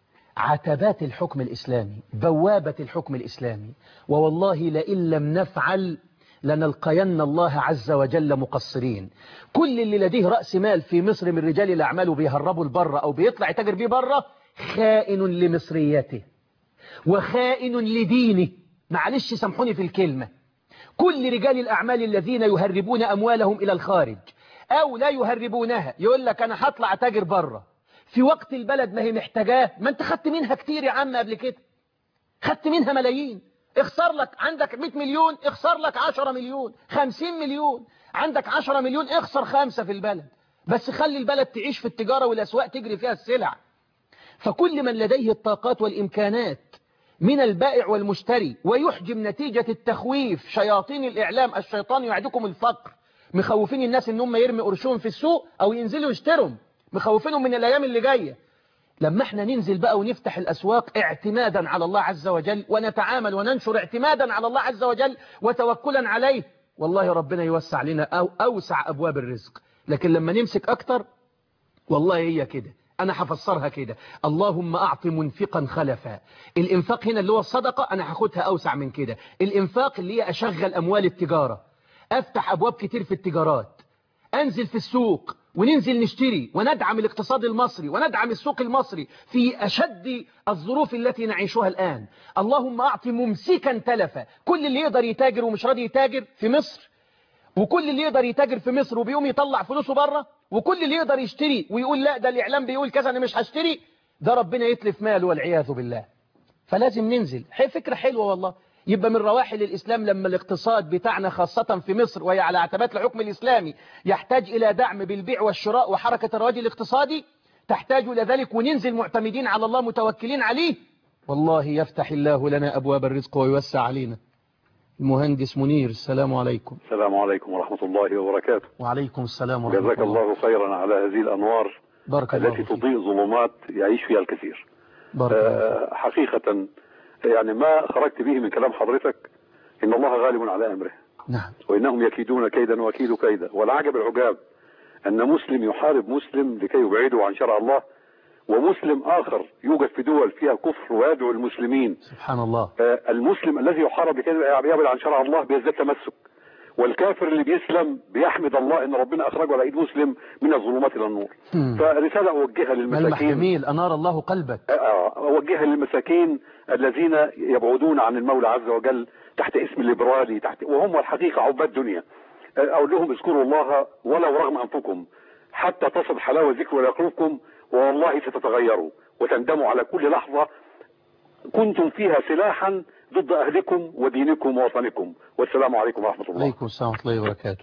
عتبات الحكم الإسلامي بوابة الحكم الإسلامي ووالله لئن لم نفعل لنلقين الله عز وجل مقصرين كل اللي لديه رأس مال في مصر من رجال الأعمال وبيهربوا البر أو بيطلع يتاجر بيه بره خائن لمصريته وخائن لدينه معلش سامحوني في الكلمة كل رجال الأعمال الذين يهربون أموالهم إلى الخارج أو لا يهربونها يقول لك أنا هطلع أتاجر بره في وقت البلد ما هي محتاجاه ما انت خدت منها كتير يا عم قبل كده خدت منها ملايين اخسر لك عندك 100 مليون اخسر لك 10 مليون 50 مليون عندك 10 مليون اخسر خمسة في البلد بس خلي البلد تعيش في التجارة والأسواق تجري فيها السلع فكل من لديه الطاقات والإمكانات من البائع والمشتري ويحجم نتيجة التخويف شياطين الإعلام الشيطان يعدكم الفقر مخوفين الناس ان هم يرمي قرشهم في السوق أو ينزلوا يشتروا مخوفينهم من الأيام اللي جاية لما احنا ننزل بقى ونفتح الأسواق اعتمادا على الله عز وجل ونتعامل وننشر اعتمادا على الله عز وجل وتوكلا عليه والله ربنا يوسع لنا أو أوسع أبواب الرزق لكن لما نمسك أكتر والله هي كده أنا هفسرها كده اللهم أعط منفقا خلفا الإنفاق هنا اللي هو الصدقة أنا هاخدها أوسع من كده الإنفاق اللي هي أشغل أموال التجارة أفتح أبواب كتير في التجارات أنزل في السوق وننزل نشتري وندعم الاقتصاد المصري وندعم السوق المصري في أشد الظروف التي نعيشها الآن اللهم أعط ممسكا تلفا كل اللي يقدر يتاجر ومش راضي يتاجر في مصر وكل اللي يقدر يتاجر في مصر وبيقوم يطلع فلوسه بره وكل اللي يقدر يشتري ويقول لا ده الإعلام بيقول كذا أنا مش هشتري ده ربنا يتلف ماله والعياذ بالله فلازم ننزل هي فكرة حلوة والله يبقى من رواحل الإسلام لما الاقتصاد بتاعنا خاصة في مصر وهي على عتبات الحكم الإسلامي يحتاج إلى دعم بالبيع والشراء وحركة الرواج الاقتصادي تحتاج إلى ذلك وننزل معتمدين على الله متوكلين عليه والله يفتح الله لنا أبواب الرزق ويوسع علينا المهندس منير السلام عليكم السلام عليكم ورحمة الله وبركاته وعليكم السلام ورحمة جزاك الله خيرا على هذه الأنوار بارك الله التي فيك. تضيء ظلمات يعيش فيها الكثير بارك الله فيك. آه، حقيقة يعني ما خرجت به من كلام حضرتك إن الله غالب على أمره نعم وإنهم يكيدون كيدا وأكيد كيدا والعجب العجاب أن مسلم يحارب مسلم لكي يبعده عن شرع الله ومسلم آخر يوجد في دول فيها كفر ويدعو المسلمين سبحان الله آه، المسلم الذي يحارب لكي يبعد عن شرع الله بيزداد تمسك والكافر اللي بيسلم بيحمد الله ان ربنا اخرجه على ايد مسلم من الظلمات الى النور مم. فرساله اوجهها ملمح للمساكين جميل أنار الله قلبك آه، اوجهها للمساكين الذين يبعدون عن المولى عز وجل تحت اسم الليبرالي تحت وهم الحقيقه عباد دنيا آه، اقول لهم اذكروا الله ولو رغم انفكم حتى تصل حلاوه ذكر الى قلوبكم والله ستتغيروا وتندموا على كل لحظه كنتم فيها سلاحا ضد اهلكم ودينكم ووطنكم والسلام عليكم ورحمه الله عليكم السلام ورحمة الله وبركاته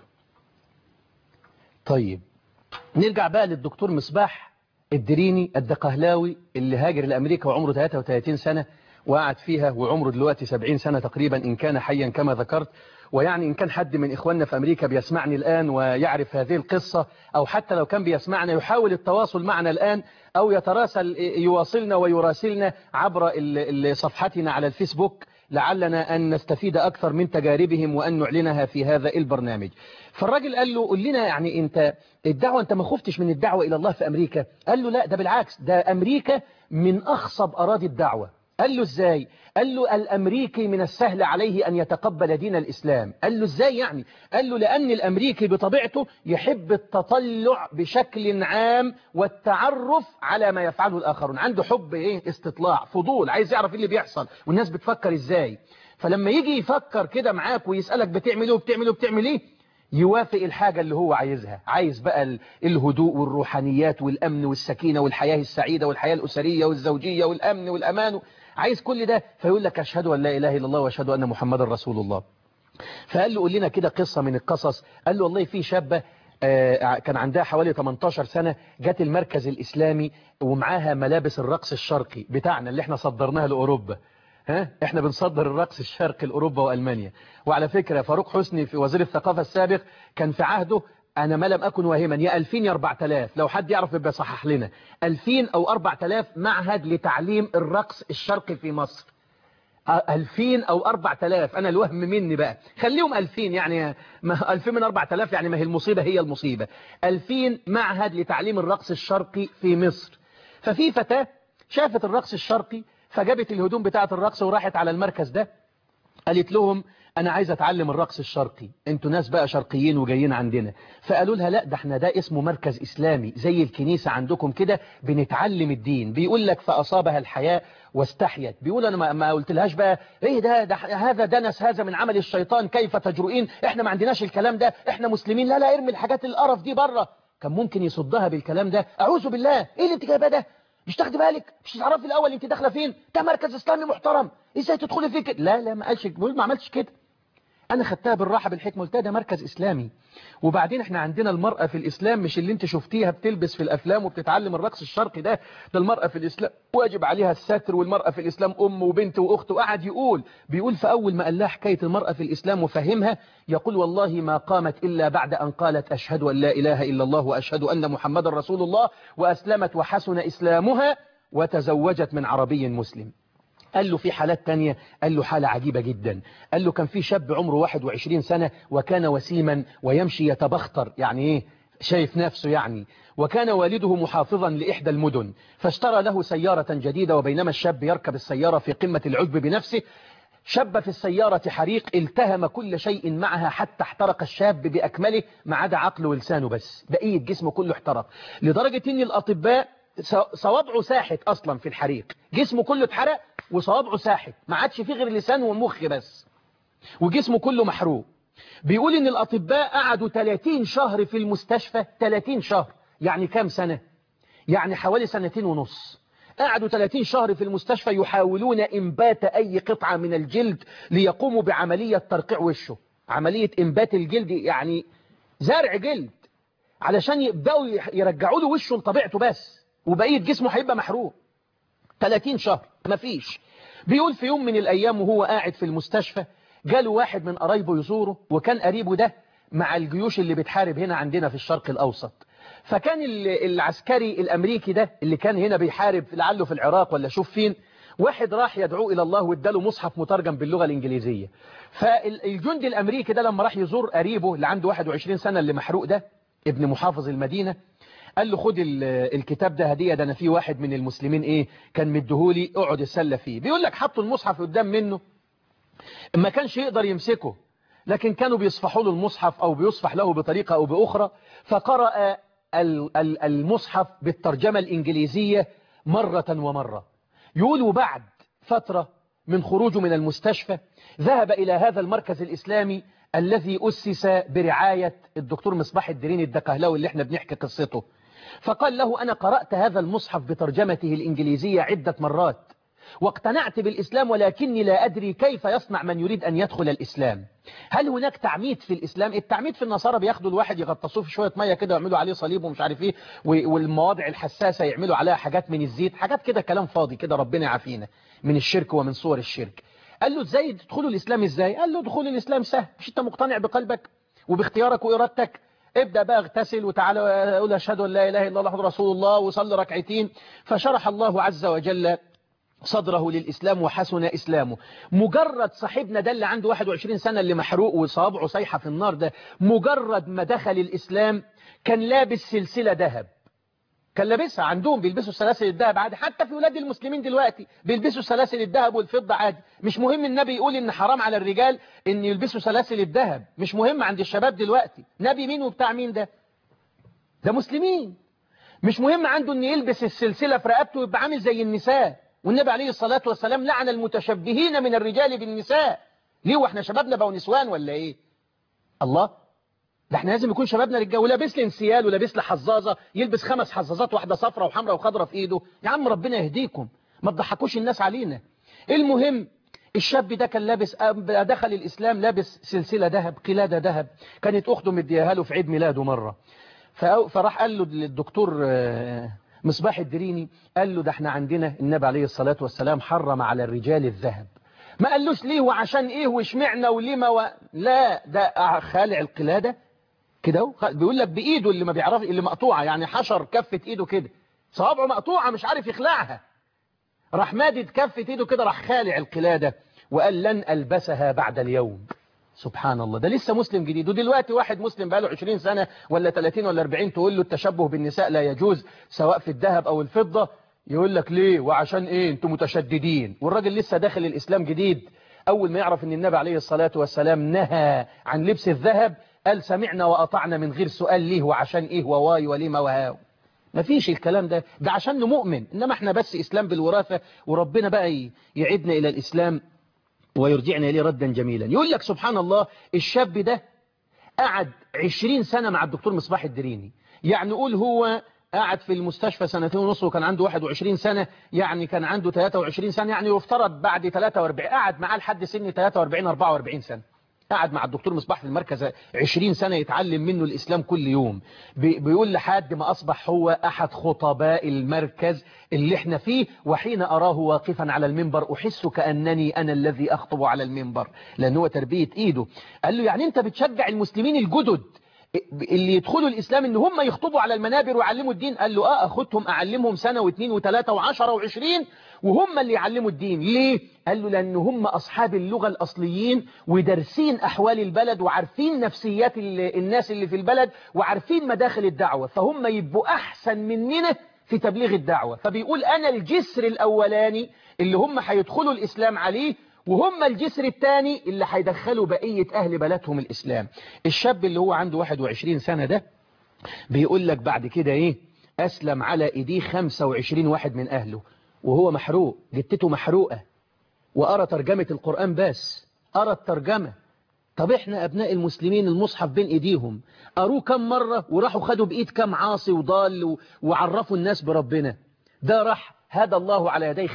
طيب نرجع بقى للدكتور مصباح الدريني الدقهلاوي اللي هاجر لأمريكا وعمره 33 سنة وقعد فيها وعمره دلوقتي 70 سنة تقريبا إن كان حيا كما ذكرت ويعني إن كان حد من إخواننا في أمريكا بيسمعني الآن ويعرف هذه القصة أو حتى لو كان بيسمعنا يحاول التواصل معنا الآن أو يتراسل يواصلنا ويراسلنا عبر ال- ال- صفحتنا على الفيسبوك لعلنا أن نستفيد أكثر من تجاربهم وأن نعلنها في هذا البرنامج فالراجل قال له قل لنا يعني أنت الدعوة أنت ما خفتش من الدعوة إلى الله في أمريكا قال له لا ده بالعكس ده أمريكا من أخصب أراضي الدعوة قال له ازاي قال له الامريكي من السهل عليه ان يتقبل دين الاسلام قال له ازاي يعني قال له لان الامريكي بطبيعته يحب التطلع بشكل عام والتعرف على ما يفعله الاخرون عنده حب ايه استطلاع فضول عايز يعرف ايه اللي بيحصل والناس بتفكر ازاي فلما يجي يفكر كده معاك ويسالك بتعمل ايه وبتعمل ايه وبتعمل ايه يوافق الحاجة اللي هو عايزها عايز بقى ال- الهدوء والروحانيات والأمن والسكينة والحياة السعيدة والحياة الأسرية والزوجية والأمن والأمان عايز كل ده فيقول لك أشهد أن لا إله إلا الله وأشهد أن محمد رسول الله فقال له قول لنا كده قصة من القصص قال له والله في شابة آه، كان عندها حوالي 18 سنة جت المركز الإسلامي ومعاها ملابس الرقص الشرقي بتاعنا اللي احنا صدرناها لأوروبا ها احنا بنصدر الرقص الشرقي لأوروبا وألمانيا وعلى فكرة فاروق حسني في وزير الثقافة السابق كان في عهده أنا ما لم أكن واهما يا 2000 يا 4000 لو حد يعرف يبقى صحح لنا 2000 أو 4000 معهد لتعليم الرقص الشرقي في مصر 2000 أو 4000 أنا الوهم مني بقى خليهم 2000 يعني ما 2000 من 4000 يعني ما هي المصيبة هي المصيبة 2000 معهد لتعليم الرقص الشرقي في مصر ففي فتاة شافت الرقص الشرقي فجابت الهدوم بتاعة الرقص وراحت على المركز ده قالت لهم انا عايز اتعلم الرقص الشرقي انتوا ناس بقى شرقيين وجايين عندنا فقالوا لها لا ده احنا ده اسمه مركز اسلامي زي الكنيسة عندكم كده بنتعلم الدين بيقول لك فاصابها الحياء واستحيت بيقول انا ما, ما قلتلهاش بقى ايه ده, ده هذا دنس هذا من عمل الشيطان كيف تجرؤين احنا ما عندناش الكلام ده احنا مسلمين لا لا ارمي الحاجات القرف دي بره كان ممكن يصدها بالكلام ده اعوذ بالله ايه اللي انت جايباه ده مش تاخدي بالك مش تعرفي الاول انت داخله فين ده مركز اسلامي محترم ازاي تدخلي فيه كده لا لا ما قالش ما عملتش كده انا خدتها بالراحه بالحكمه قلت ده مركز اسلامي وبعدين احنا عندنا المرأة في الاسلام مش اللي انت شفتيها بتلبس في الافلام وبتتعلم الرقص الشرقي ده ده المرأة في الاسلام واجب عليها الستر والمرأة في الاسلام ام وبنت واخت وقعد يقول بيقول في اول ما قال لها حكايه المرأة في الاسلام وفهمها يقول والله ما قامت الا بعد ان قالت اشهد ان لا اله الا الله واشهد ان محمد رسول الله واسلمت وحسن اسلامها وتزوجت من عربي مسلم قال له في حالات تانية قال له حالة عجيبة جدا قال له كان في شاب عمره 21 سنة وكان وسيما ويمشي يتبختر يعني ايه شايف نفسه يعني وكان والده محافظا لإحدى المدن فاشترى له سيارة جديدة وبينما الشاب يركب السيارة في قمة العجب بنفسه شب في السيارة حريق التهم كل شيء معها حتى احترق الشاب بأكمله ما عدا عقله ولسانه بس بقية جسمه كله احترق لدرجة ان الأطباء صوابعه ساحت أصلا في الحريق جسمه كله اتحرق وصوابعه ساحت ما عادش فيه غير لسان ومخ بس وجسمه كله محروق بيقول ان الأطباء قعدوا 30 شهر في المستشفى 30 شهر يعني كام سنة يعني حوالي سنتين ونص قعدوا 30 شهر في المستشفى يحاولون إنبات أي قطعة من الجلد ليقوموا بعملية ترقيع وشه عملية إنبات الجلد يعني زرع جلد علشان يبدأوا يرجعوا له وشه لطبيعته بس وبقية جسمه هيبقى محروق 30 شهر مفيش بيقول في يوم من الأيام وهو قاعد في المستشفى جاله واحد من قرايبه يزوره وكان قريبه ده مع الجيوش اللي بتحارب هنا عندنا في الشرق الأوسط فكان العسكري الأمريكي ده اللي كان هنا بيحارب لعله في العراق ولا شوف فين واحد راح يدعو إلى الله واداله مصحف مترجم باللغة الإنجليزية فالجندي الأمريكي ده لما راح يزور قريبه اللي عنده 21 سنة اللي محروق ده ابن محافظ المدينة قال له خد الكتاب ده هدية ده أنا في واحد من المسلمين إيه كان مديهولي اقعد السلة فيه بيقول لك حطوا المصحف قدام منه ما كانش يقدر يمسكه لكن كانوا بيصفحوا له المصحف أو بيصفح له بطريقة أو بأخرى فقرأ المصحف بالترجمة الإنجليزية مرة ومرة يقول وبعد فترة من خروجه من المستشفى ذهب إلى هذا المركز الإسلامي الذي أسس برعاية الدكتور مصباح الدرين الدقهلاوي اللي احنا بنحكي قصته فقال له أنا قرأت هذا المصحف بترجمته الإنجليزية عدة مرات واقتنعت بالإسلام ولكني لا أدري كيف يصنع من يريد أن يدخل الإسلام هل هناك تعميد في الإسلام التعميد في النصارى بياخدوا الواحد يغطسوه في شوية مية كده ويعملوا عليه صليب ومش عارف ايه والمواضع الحساسة يعملوا عليها حاجات من الزيت حاجات كده كلام فاضي كده ربنا يعافينا من الشرك ومن صور الشرك قال له ازاي تدخلوا الإسلام ازاي قال له دخول الإسلام سهل مش انت مقتنع بقلبك وباختيارك وإرادتك ابدأ بقى اغتسل وتعالى قول أشهد أن لا إله إلا الله رسول الله وصلي ركعتين فشرح الله عز وجل صدره للإسلام وحسن إسلامه مجرد صاحبنا ده اللي عنده 21 سنة اللي محروق وصابعه صيحة في النار ده مجرد ما دخل الإسلام كان لابس سلسلة ذهب كان لابسها عندهم بيلبسوا سلاسل الذهب عادي حتى في ولاد المسلمين دلوقتي بيلبسوا سلاسل الذهب والفضة عادي مش مهم النبي يقول ان حرام على الرجال ان يلبسوا سلاسل الذهب مش مهم عند الشباب دلوقتي نبي مين وبتاع مين ده ده مسلمين مش مهم عنده ان يلبس السلسلة في رقبته ويبقى عامل زي النساء والنبي عليه الصلاة والسلام لعن المتشبهين من الرجال بالنساء ليه واحنا شبابنا بقوا نسوان ولا ايه الله ده احنا لازم يكون شبابنا رجال ولابس لي انسيال ولابس لي حظاظه يلبس خمس حظاظات واحده صفراء وحمراء وخضراء في ايده يا عم ربنا يهديكم ما تضحكوش الناس علينا المهم الشاب ده كان لابس دخل الإسلام لابس سلسلة ذهب قلادة ذهب كانت أخته مديها له في عيد ميلاده مرة فراح قال له للدكتور مصباح الدريني قال له ده احنا عندنا النبي عليه الصلاة والسلام حرم على الرجال الذهب ما قالوش ليه وعشان ايه واشمعنا ولما و... لا ده خالع القلادة كده بيقول لك بايده اللي ما بيعرف اللي مقطوعة يعني حشر كفة ايده كده صوابعه مقطوعة مش عارف يخلعها راح مادد كفة ايده كده راح خالع القلادة وقال لن ألبسها بعد اليوم سبحان الله ده لسه مسلم جديد ودلوقتي واحد مسلم بقاله 20 سنة ولا 30 ولا 40 تقول له التشبه بالنساء لا يجوز سواء في الذهب أو الفضة يقول لك ليه وعشان ايه انتم متشددين والراجل لسه داخل الإسلام جديد أول ما يعرف ان النبي عليه الصلاة والسلام نهى عن لبس الذهب قال سمعنا وأطعنا من غير سؤال ليه وعشان ايه وواي ولما وهاو ما فيش الكلام ده ده عشان مؤمن إنما احنا بس إسلام بالوراثة وربنا بقى يعيدنا إلى الإسلام ويرجعنا إليه ردا جميلا يقول لك سبحان الله الشاب ده قعد 20 سنة مع الدكتور مصباح الدريني يعني قول هو قعد في المستشفى سنتين ونص وكان عنده 21 سنة يعني كان عنده 23 سنة يعني يفترض بعد 43 قعد معاه لحد سن 43 44 سنة قعد مع الدكتور مصباح في المركز 20 سنة يتعلم منه الإسلام كل يوم بيقول لحد ما أصبح هو أحد خطباء المركز اللي احنا فيه وحين أراه واقفا على المنبر أحس كأنني أنا الذي أخطب على المنبر لأنه هو تربية إيده قال له يعني أنت بتشجع المسلمين الجدد اللي يدخلوا الإسلام إن هم يخطبوا على المنابر ويعلموا الدين قال له آه أخدهم أعلمهم سنة واثنين وثلاثة وعشرة وعشرين وهم اللي يعلموا الدين ليه؟ قال له لأن هم أصحاب اللغة الأصليين ودارسين أحوال البلد وعارفين نفسيات الناس اللي في البلد وعارفين مداخل الدعوة فهم يبقوا أحسن مننا في تبليغ الدعوة فبيقول أنا الجسر الأولاني اللي هم هيدخلوا الإسلام عليه وهم الجسر الثاني اللي هيدخلوا بقية أهل بلدهم الإسلام الشاب اللي هو عنده 21 سنة ده بيقول لك بعد كده إيه أسلم على إيديه 25 واحد من أهله وهو محروق جتته محروقة وأرى ترجمة القرآن بس أرى الترجمة طب إحنا أبناء المسلمين المصحف بين إيديهم أروه كم مرة وراحوا خدوا بإيد كم عاصي وضال وعرفوا الناس بربنا ده راح هدى الله على يدي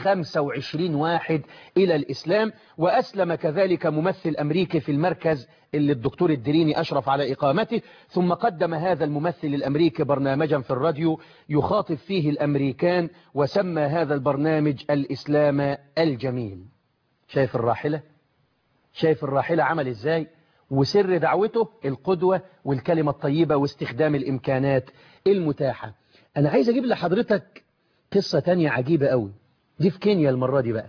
25 واحد إلى الإسلام وأسلم كذلك ممثل أمريكي في المركز اللي الدكتور الدريني أشرف على إقامته ثم قدم هذا الممثل الأمريكي برنامجا في الراديو يخاطب فيه الأمريكان وسمى هذا البرنامج الإسلام الجميل شايف الراحلة؟ شايف الراحلة عمل إزاي؟ وسر دعوته القدوة والكلمة الطيبة واستخدام الإمكانات المتاحة أنا عايز أجيب لحضرتك قصة تانية عجيبة قوي دي في كينيا المرة دي بقى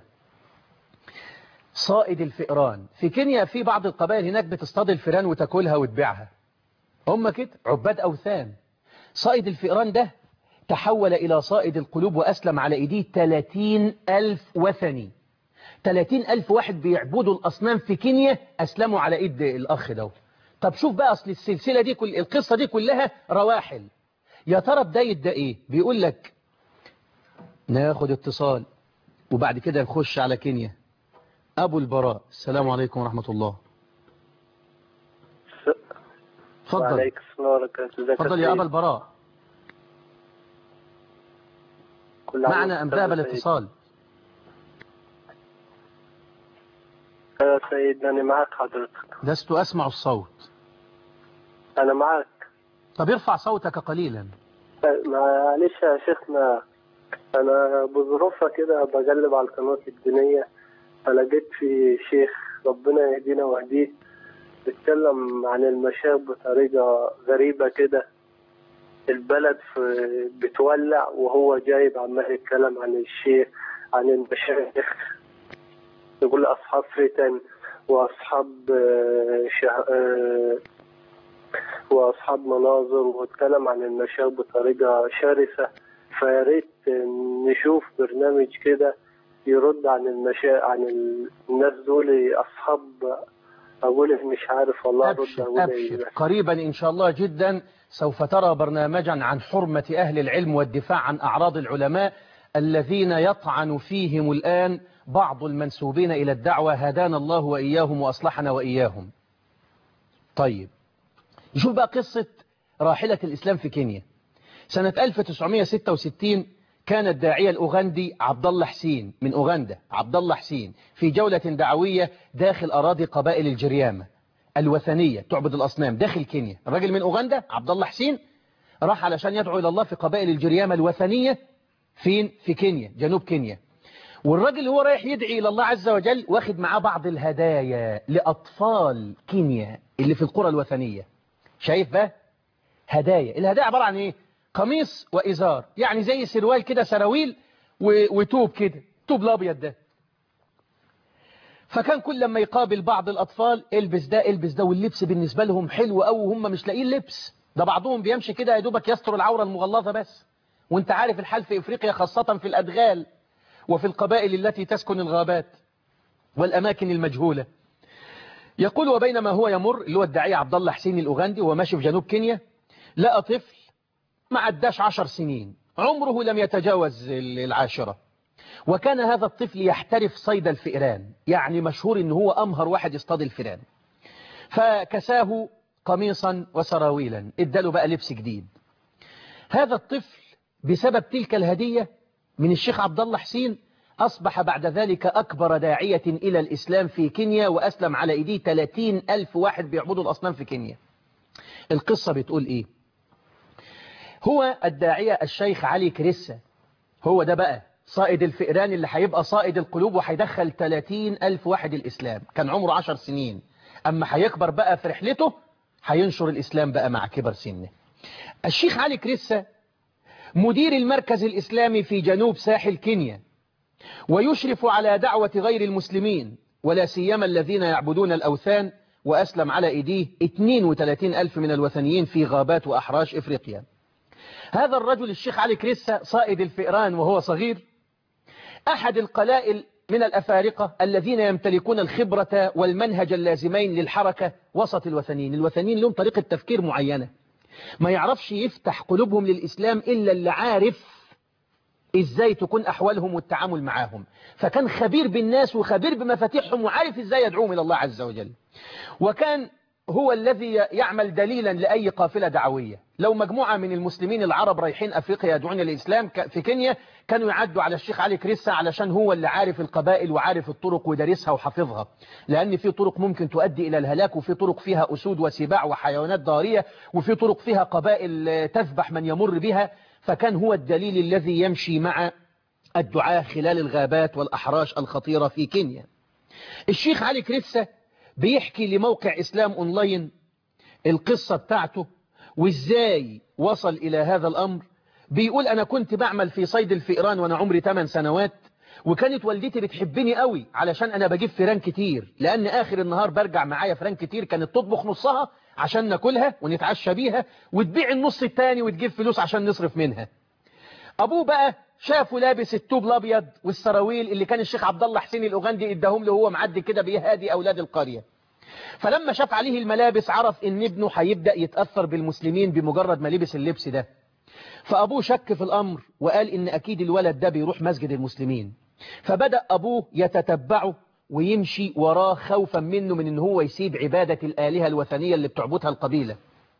صائد الفئران في كينيا في بعض القبائل هناك بتصطاد الفئران وتاكلها وتبيعها هم كده عباد أوثان صائد الفئران ده تحول إلى صائد القلوب وأسلم على إيديه 30 ألف وثني 30 ألف واحد بيعبدوا الأصنام في كينيا أسلموا على إيد الأخ ده طب شوف بقى أصل السلسلة دي كل القصة دي كلها رواحل يا ترى بداية ده إيه بيقول لك ناخد اتصال وبعد كده نخش على كينيا أبو البراء السلام عليكم ورحمة الله تفضل وعليكم السلام ورحمة الله تفضل يا أبا البراء كل عام معنا أم وأنت ذهب بخير. الاتصال يا سيدنا أنا معك حضرتك لست أسمع الصوت أنا معك طب ارفع صوتك قليلا معلش يا شيخنا أنا بظروفها كده بقلب على القنوات الدينية فلقيت في شيخ ربنا يهدينا ويهديه بيتكلم عن المشايخ بطريقة غريبة كده البلد في بتولع وهو جايب عمال يتكلم عن الشيخ عن المشايخ يقول أصحاب فتن وأصحاب آه، شه- آه، وأصحاب مناظر واتكلم عن المشايخ بطريقة شرسة فيا ريت نشوف برنامج كده يرد عن المشا عن ال- الناس دول أصحاب أقول مش عارف والله أرد أبشر أقول أبشر إيه قريبا إن شاء الله جدا سوف ترى برنامجا عن حرمة أهل العلم والدفاع عن أعراض العلماء الذين يطعن فيهم الآن بعض المنسوبين إلى الدعوة هدانا الله وإياهم وأصلحنا وإياهم طيب نشوف بقى قصة راحلة الإسلام في كينيا سنة 1966 كان الداعية الأوغندي عبد الله حسين من أوغندا عبد الله حسين في جولة دعوية داخل أراضي قبائل الجريامة الوثنية تعبد الأصنام داخل كينيا الراجل من أوغندا عبد الله حسين راح علشان يدعو إلى الله في قبائل الجريامة الوثنية فين في كينيا جنوب كينيا والراجل هو رايح يدعي إلى الله عز وجل واخد معاه بعض الهدايا لأطفال كينيا اللي في القرى الوثنية شايف بقى هدايا الهدايا عبارة عن ايه قميص وإزار يعني زي سروال كده سراويل وتوب كده توب الابيض ده فكان كل لما يقابل بعض الأطفال البس ده البس ده واللبس بالنسبة لهم حلو أو هم مش لاقيين لبس ده بعضهم بيمشي كده يا دوبك يستر العورة المغلظة بس وانت عارف الحال في إفريقيا خاصة في الأدغال وفي القبائل التي تسكن الغابات والأماكن المجهولة يقول وبينما هو يمر اللي هو الداعية عبد الله حسين الأوغندي وهو ماشي في جنوب كينيا لقى طفل ما عداش عشر سنين عمره لم يتجاوز العاشرة وكان هذا الطفل يحترف صيد الفئران يعني مشهور ان هو أمهر واحد يصطاد الفئران فكساه قميصا وسراويلا اداله بقى لبس جديد هذا الطفل بسبب تلك الهدية من الشيخ عبد الله حسين أصبح بعد ذلك أكبر داعية إلى الإسلام في كينيا وأسلم على إيديه 30 ألف واحد بيعبدوا الأصنام في كينيا القصة بتقول إيه هو الداعية الشيخ علي كريسة هو ده بقى صائد الفئران اللي هيبقى صائد القلوب وهيدخل 30 ألف واحد الإسلام كان عمره 10 سنين أما هيكبر بقى في رحلته هينشر الإسلام بقى مع كبر سنه الشيخ علي كريسة مدير المركز الإسلامي في جنوب ساحل كينيا ويشرف على دعوة غير المسلمين ولا سيما الذين يعبدون الأوثان وأسلم على إيديه 32 ألف من الوثنيين في غابات وأحراش إفريقيا هذا الرجل الشيخ علي كريسة صائد الفئران وهو صغير أحد القلائل من الأفارقة الذين يمتلكون الخبرة والمنهج اللازمين للحركة وسط الوثنيين الوثنيين لهم طريقة تفكير معينة ما يعرفش يفتح قلوبهم للإسلام إلا اللي عارف إزاي تكون أحوالهم والتعامل معاهم فكان خبير بالناس وخبير بمفاتيحهم وعارف إزاي يدعوهم إلى الله عز وجل وكان هو الذي يعمل دليلا لأي قافلة دعوية لو مجموعة من المسلمين العرب رايحين أفريقيا يدعون الإسلام في كينيا كانوا يعدوا على الشيخ علي كريسا علشان هو اللي عارف القبائل وعارف الطرق ودارسها وحافظها لأن في طرق ممكن تؤدي إلى الهلاك وفي طرق فيها أسود وسباع وحيوانات ضارية وفي طرق فيها قبائل تذبح من يمر بها فكان هو الدليل الذي يمشي مع الدعاة خلال الغابات والأحراش الخطيرة في كينيا الشيخ علي كريسا بيحكي لموقع إسلام أونلاين القصة بتاعته وإزاي وصل إلى هذا الأمر بيقول أنا كنت بعمل في صيد الفئران وأنا عمري 8 سنوات وكانت والدتي بتحبني قوي علشان أنا بجيب فيران كتير لأن آخر النهار برجع معايا فيران كتير كانت تطبخ نصها عشان ناكلها ونتعشى بيها وتبيع النص التاني وتجيب فلوس عشان نصرف منها أبوه بقى شافه لابس التوب الابيض والسراويل اللي كان الشيخ عبد الله حسين الاوغندي اداهم له وهو معدي كده بيهادي اولاد القريه فلما شاف عليه الملابس عرف ان ابنه هيبدا يتاثر بالمسلمين بمجرد ما لبس اللبس ده فابوه شك في الامر وقال ان اكيد الولد ده بيروح مسجد المسلمين فبدا ابوه يتتبعه ويمشي وراه خوفا منه من ان هو يسيب عباده الالهه الوثنيه اللي بتعبدها القبيله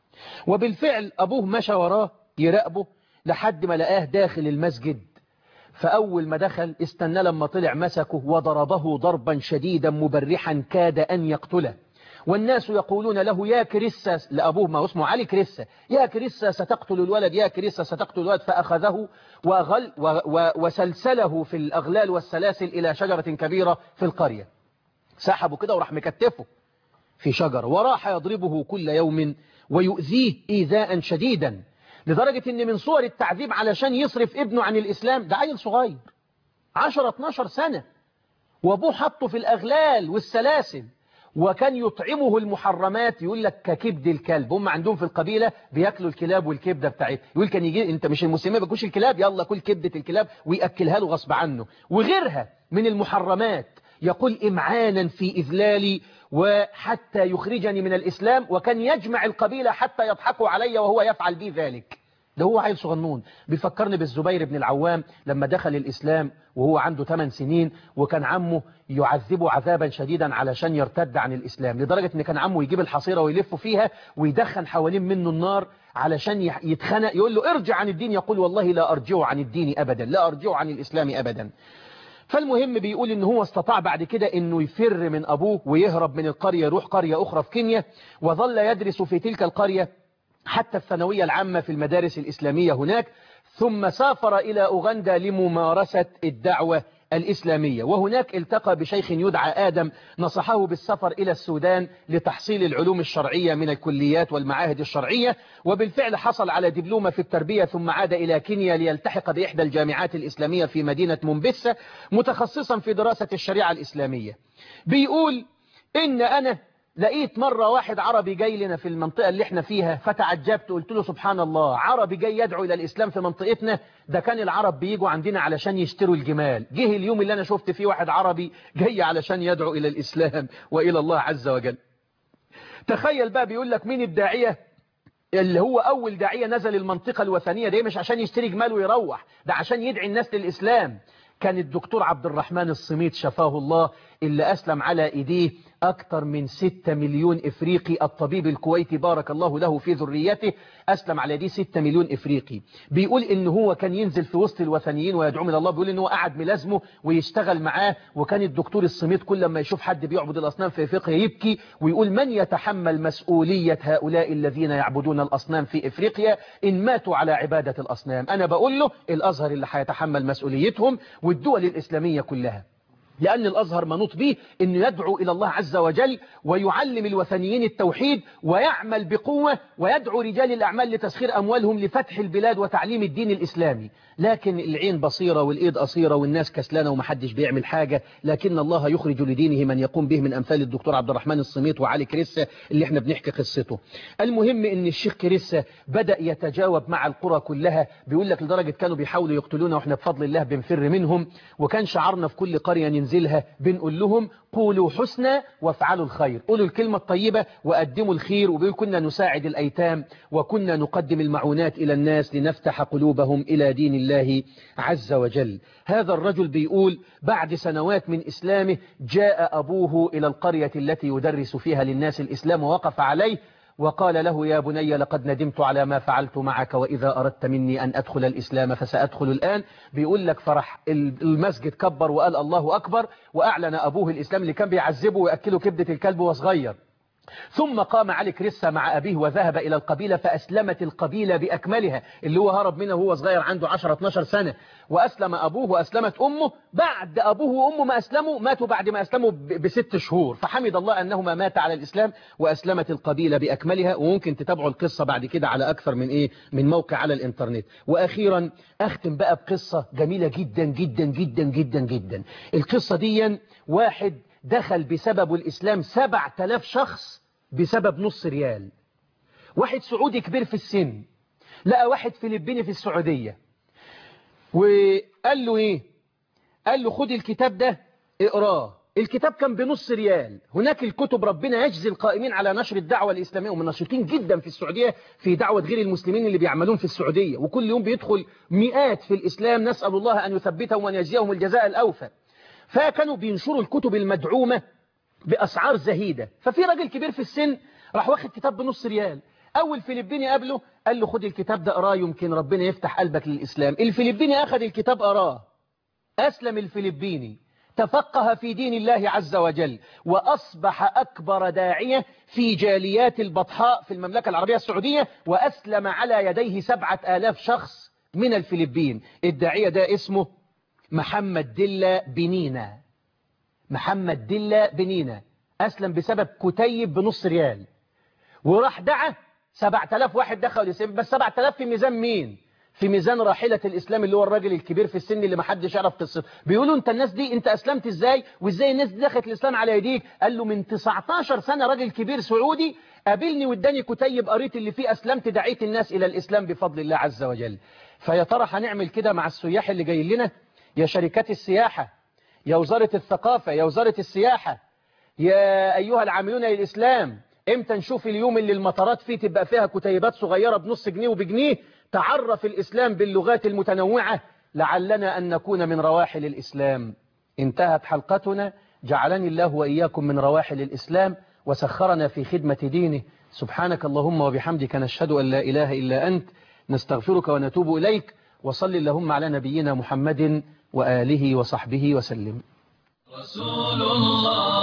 وبالفعل ابوه مشى وراه يراقبه لحد ما لقاه داخل المسجد فأول ما دخل استنى لما طلع مسكه وضربه ضربا شديدا مبرحا كاد أن يقتله والناس يقولون له يا كريسا لأبوه ما اسمه علي كريسا يا كريسا ستقتل الولد يا كريسا ستقتل الولد فأخذه وغل و و وسلسله في الأغلال والسلاسل إلى شجرة كبيرة في القرية سحبه كده وراح مكتفه في شجرة وراح يضربه كل يوم ويؤذيه إيذاء شديدا لدرجة ان من صور التعذيب علشان يصرف ابنه عن الاسلام ده عيل صغير 10 12 سنة وابوه حطه في الاغلال والسلاسل وكان يطعمه المحرمات يقول لك ككبد الكلب هم عندهم في القبيلة بياكلوا الكلاب والكبدة بتاعتها يقول كان يجي انت مش المسلمين ما بياكلوش الكلاب يلا كل كبدة الكلاب ويأكلها له غصب عنه وغيرها من المحرمات يقول إمعانا في إذلالي وحتى يخرجني من الإسلام وكان يجمع القبيلة حتى يضحكوا علي وهو يفعل بي ذلك ده هو عيل صغنون بيفكرني بالزبير بن العوام لما دخل الإسلام وهو عنده 8 سنين وكان عمه يعذبه عذابا شديدا علشان يرتد عن الإسلام لدرجة ان كان عمه يجيب الحصيرة ويلف فيها ويدخن حوالين منه النار علشان يتخنق يقول له ارجع عن الدين يقول والله لا أرجع عن الدين أبدا لا أرجع عن الإسلام أبدا فالمهم بيقول ان هو استطاع بعد كده انه يفر من ابوه ويهرب من القرية يروح قرية اخرى في كينيا وظل يدرس في تلك القرية حتى الثانوية العامة في المدارس الإسلامية هناك ثم سافر إلى أوغندا لممارسة الدعوة الإسلامية وهناك التقى بشيخ يدعى آدم نصحه بالسفر إلى السودان لتحصيل العلوم الشرعية من الكليات والمعاهد الشرعية وبالفعل حصل على دبلومة في التربية ثم عاد إلى كينيا ليلتحق بإحدى الجامعات الإسلامية في مدينة مومبسة متخصصا في دراسة الشريعة الإسلامية بيقول إن أنا لقيت مرة واحد عربي جاي لنا في المنطقة اللي احنا فيها فتعجبت قلت له سبحان الله عربي جاي يدعو إلى الإسلام في منطقتنا ده كان العرب بيجوا عندنا علشان يشتروا الجمال جه اليوم اللي أنا شفت فيه واحد عربي جاي علشان يدعو إلى الإسلام وإلى الله عز وجل تخيل بقى بيقول لك مين الداعية اللي هو أول داعية نزل المنطقة الوثنية ده مش عشان يشتري جمال ويروح ده عشان يدعي الناس للإسلام كان الدكتور عبد الرحمن الصميت شفاه الله اللي أسلم على إيديه أكثر من 6 مليون إفريقي الطبيب الكويتي بارك الله له في ذريته أسلم على دي 6 مليون إفريقي بيقول إن هو كان ينزل في وسط الوثنيين ويدعوهم إلى الله بيقول إن هو قعد ملازمه ويشتغل معاه وكان الدكتور الصميت كل ما يشوف حد بيعبد الأصنام في إفريقيا يبكي ويقول من يتحمل مسؤولية هؤلاء الذين يعبدون الأصنام في إفريقيا إن ماتوا على عبادة الأصنام أنا بقول له الأزهر اللي هيتحمل مسؤوليتهم والدول الإسلامية كلها لأن الأزهر منوط به أنه يدعو إلى الله عز وجل ويعلم الوثنيين التوحيد ويعمل بقوة ويدعو رجال الأعمال لتسخير أموالهم لفتح البلاد وتعليم الدين الإسلامي لكن العين بصيرة والإيد قصيرة والناس كسلانة ومحدش بيعمل حاجة لكن الله يخرج لدينه من يقوم به من أمثال الدكتور عبد الرحمن الصميت وعلي كريسة اللي احنا بنحكي قصته المهم أن الشيخ كريسة بدأ يتجاوب مع القرى كلها بيقول لك لدرجة كانوا بيحاولوا يقتلونا وإحنا بفضل الله بنفر منهم وكان شعارنا في كل قرية ننزلها بنقول لهم قولوا حسنى وافعلوا الخير قولوا الكلمة الطيبة وقدموا الخير وبيقول كنا نساعد الأيتام وكنا نقدم المعونات إلى الناس لنفتح قلوبهم إلى دين الله عز وجل هذا الرجل بيقول بعد سنوات من إسلامه جاء أبوه إلى القرية التي يدرس فيها للناس الإسلام ووقف عليه وقال له يا بني لقد ندمت على ما فعلت معك وإذا أردت مني أن أدخل الإسلام فسأدخل الآن بيقول لك فرح المسجد كبر وقال الله أكبر وأعلن أبوه الإسلام اللي كان بيعذبه ويأكله كبدة الكلب وصغير ثم قام علي كريسا مع أبيه وذهب إلى القبيلة فأسلمت القبيلة بأكملها اللي هو هرب منه وهو صغير عنده 10-12 سنة وأسلم أبوه وأسلمت أمه بعد أبوه وأمه ما أسلموا ماتوا بعد ما أسلموا بست شهور فحمد الله أنهما مات على الإسلام وأسلمت القبيلة بأكملها وممكن تتابعوا القصة بعد كده على أكثر من إيه من موقع على الإنترنت وأخيرا أختم بقى بقصة جميلة جدا جدا جدا جدا جدا القصة دي واحد دخل بسبب الإسلام سبع تلاف شخص بسبب نص ريال واحد سعودي كبير في السن لقى واحد فلبيني في السعودية وقال له ايه قال له خد الكتاب ده اقراه الكتاب كان بنص ريال هناك الكتب ربنا يجزي القائمين على نشر الدعوة الإسلامية ومن نشطين جدا في السعودية في دعوة غير المسلمين اللي بيعملون في السعودية وكل يوم بيدخل مئات في الإسلام نسأل الله أن يثبتهم وأن يجزيهم الجزاء الأوفى فكانوا بينشروا الكتب المدعومة بأسعار زهيدة ففي راجل كبير في السن راح واخد كتاب بنص ريال أول فيلبيني قابله قال له خد الكتاب ده قراه يمكن ربنا يفتح قلبك للإسلام الفيلبيني أخذ الكتاب قراه أسلم الفيلبيني تفقه في دين الله عز وجل وأصبح أكبر داعية في جاليات البطحاء في المملكة العربية السعودية وأسلم على يديه سبعة آلاف شخص من الفلبين الداعية ده اسمه محمد دلة بنينا محمد دلة بنينا أسلم بسبب كتيب بنص ريال وراح دعا 7000 واحد دخلوا الإسلام بس 7000 في ميزان مين في ميزان راحلة الإسلام اللي هو الراجل الكبير في السن اللي محدش يعرف قصته بيقولوا انت الناس دي انت أسلمت ازاي وازاي الناس دي دخلت الإسلام على يديك قال له من 19 سنة راجل كبير سعودي قابلني واداني كتيب قريت اللي فيه أسلمت دعيت الناس إلى الإسلام بفضل الله عز وجل فيا ترى هنعمل كده مع السياح اللي جايين لنا يا شركات السياحة يا وزارة الثقافة يا وزارة السياحة يا أيها العاملون للإسلام امتى نشوف اليوم اللي المطارات فيه تبقى فيها كتيبات صغيرة بنص جنيه وبجنيه تعرف الإسلام باللغات المتنوعة لعلنا أن نكون من رواحل الإسلام انتهت حلقتنا جعلني الله وإياكم من رواحل الإسلام وسخرنا في خدمة دينه سبحانك اللهم وبحمدك نشهد أن لا إله إلا أنت نستغفرك ونتوب إليك وصل اللهم على نبينا محمد وآله وصحبه وسلم رسول الله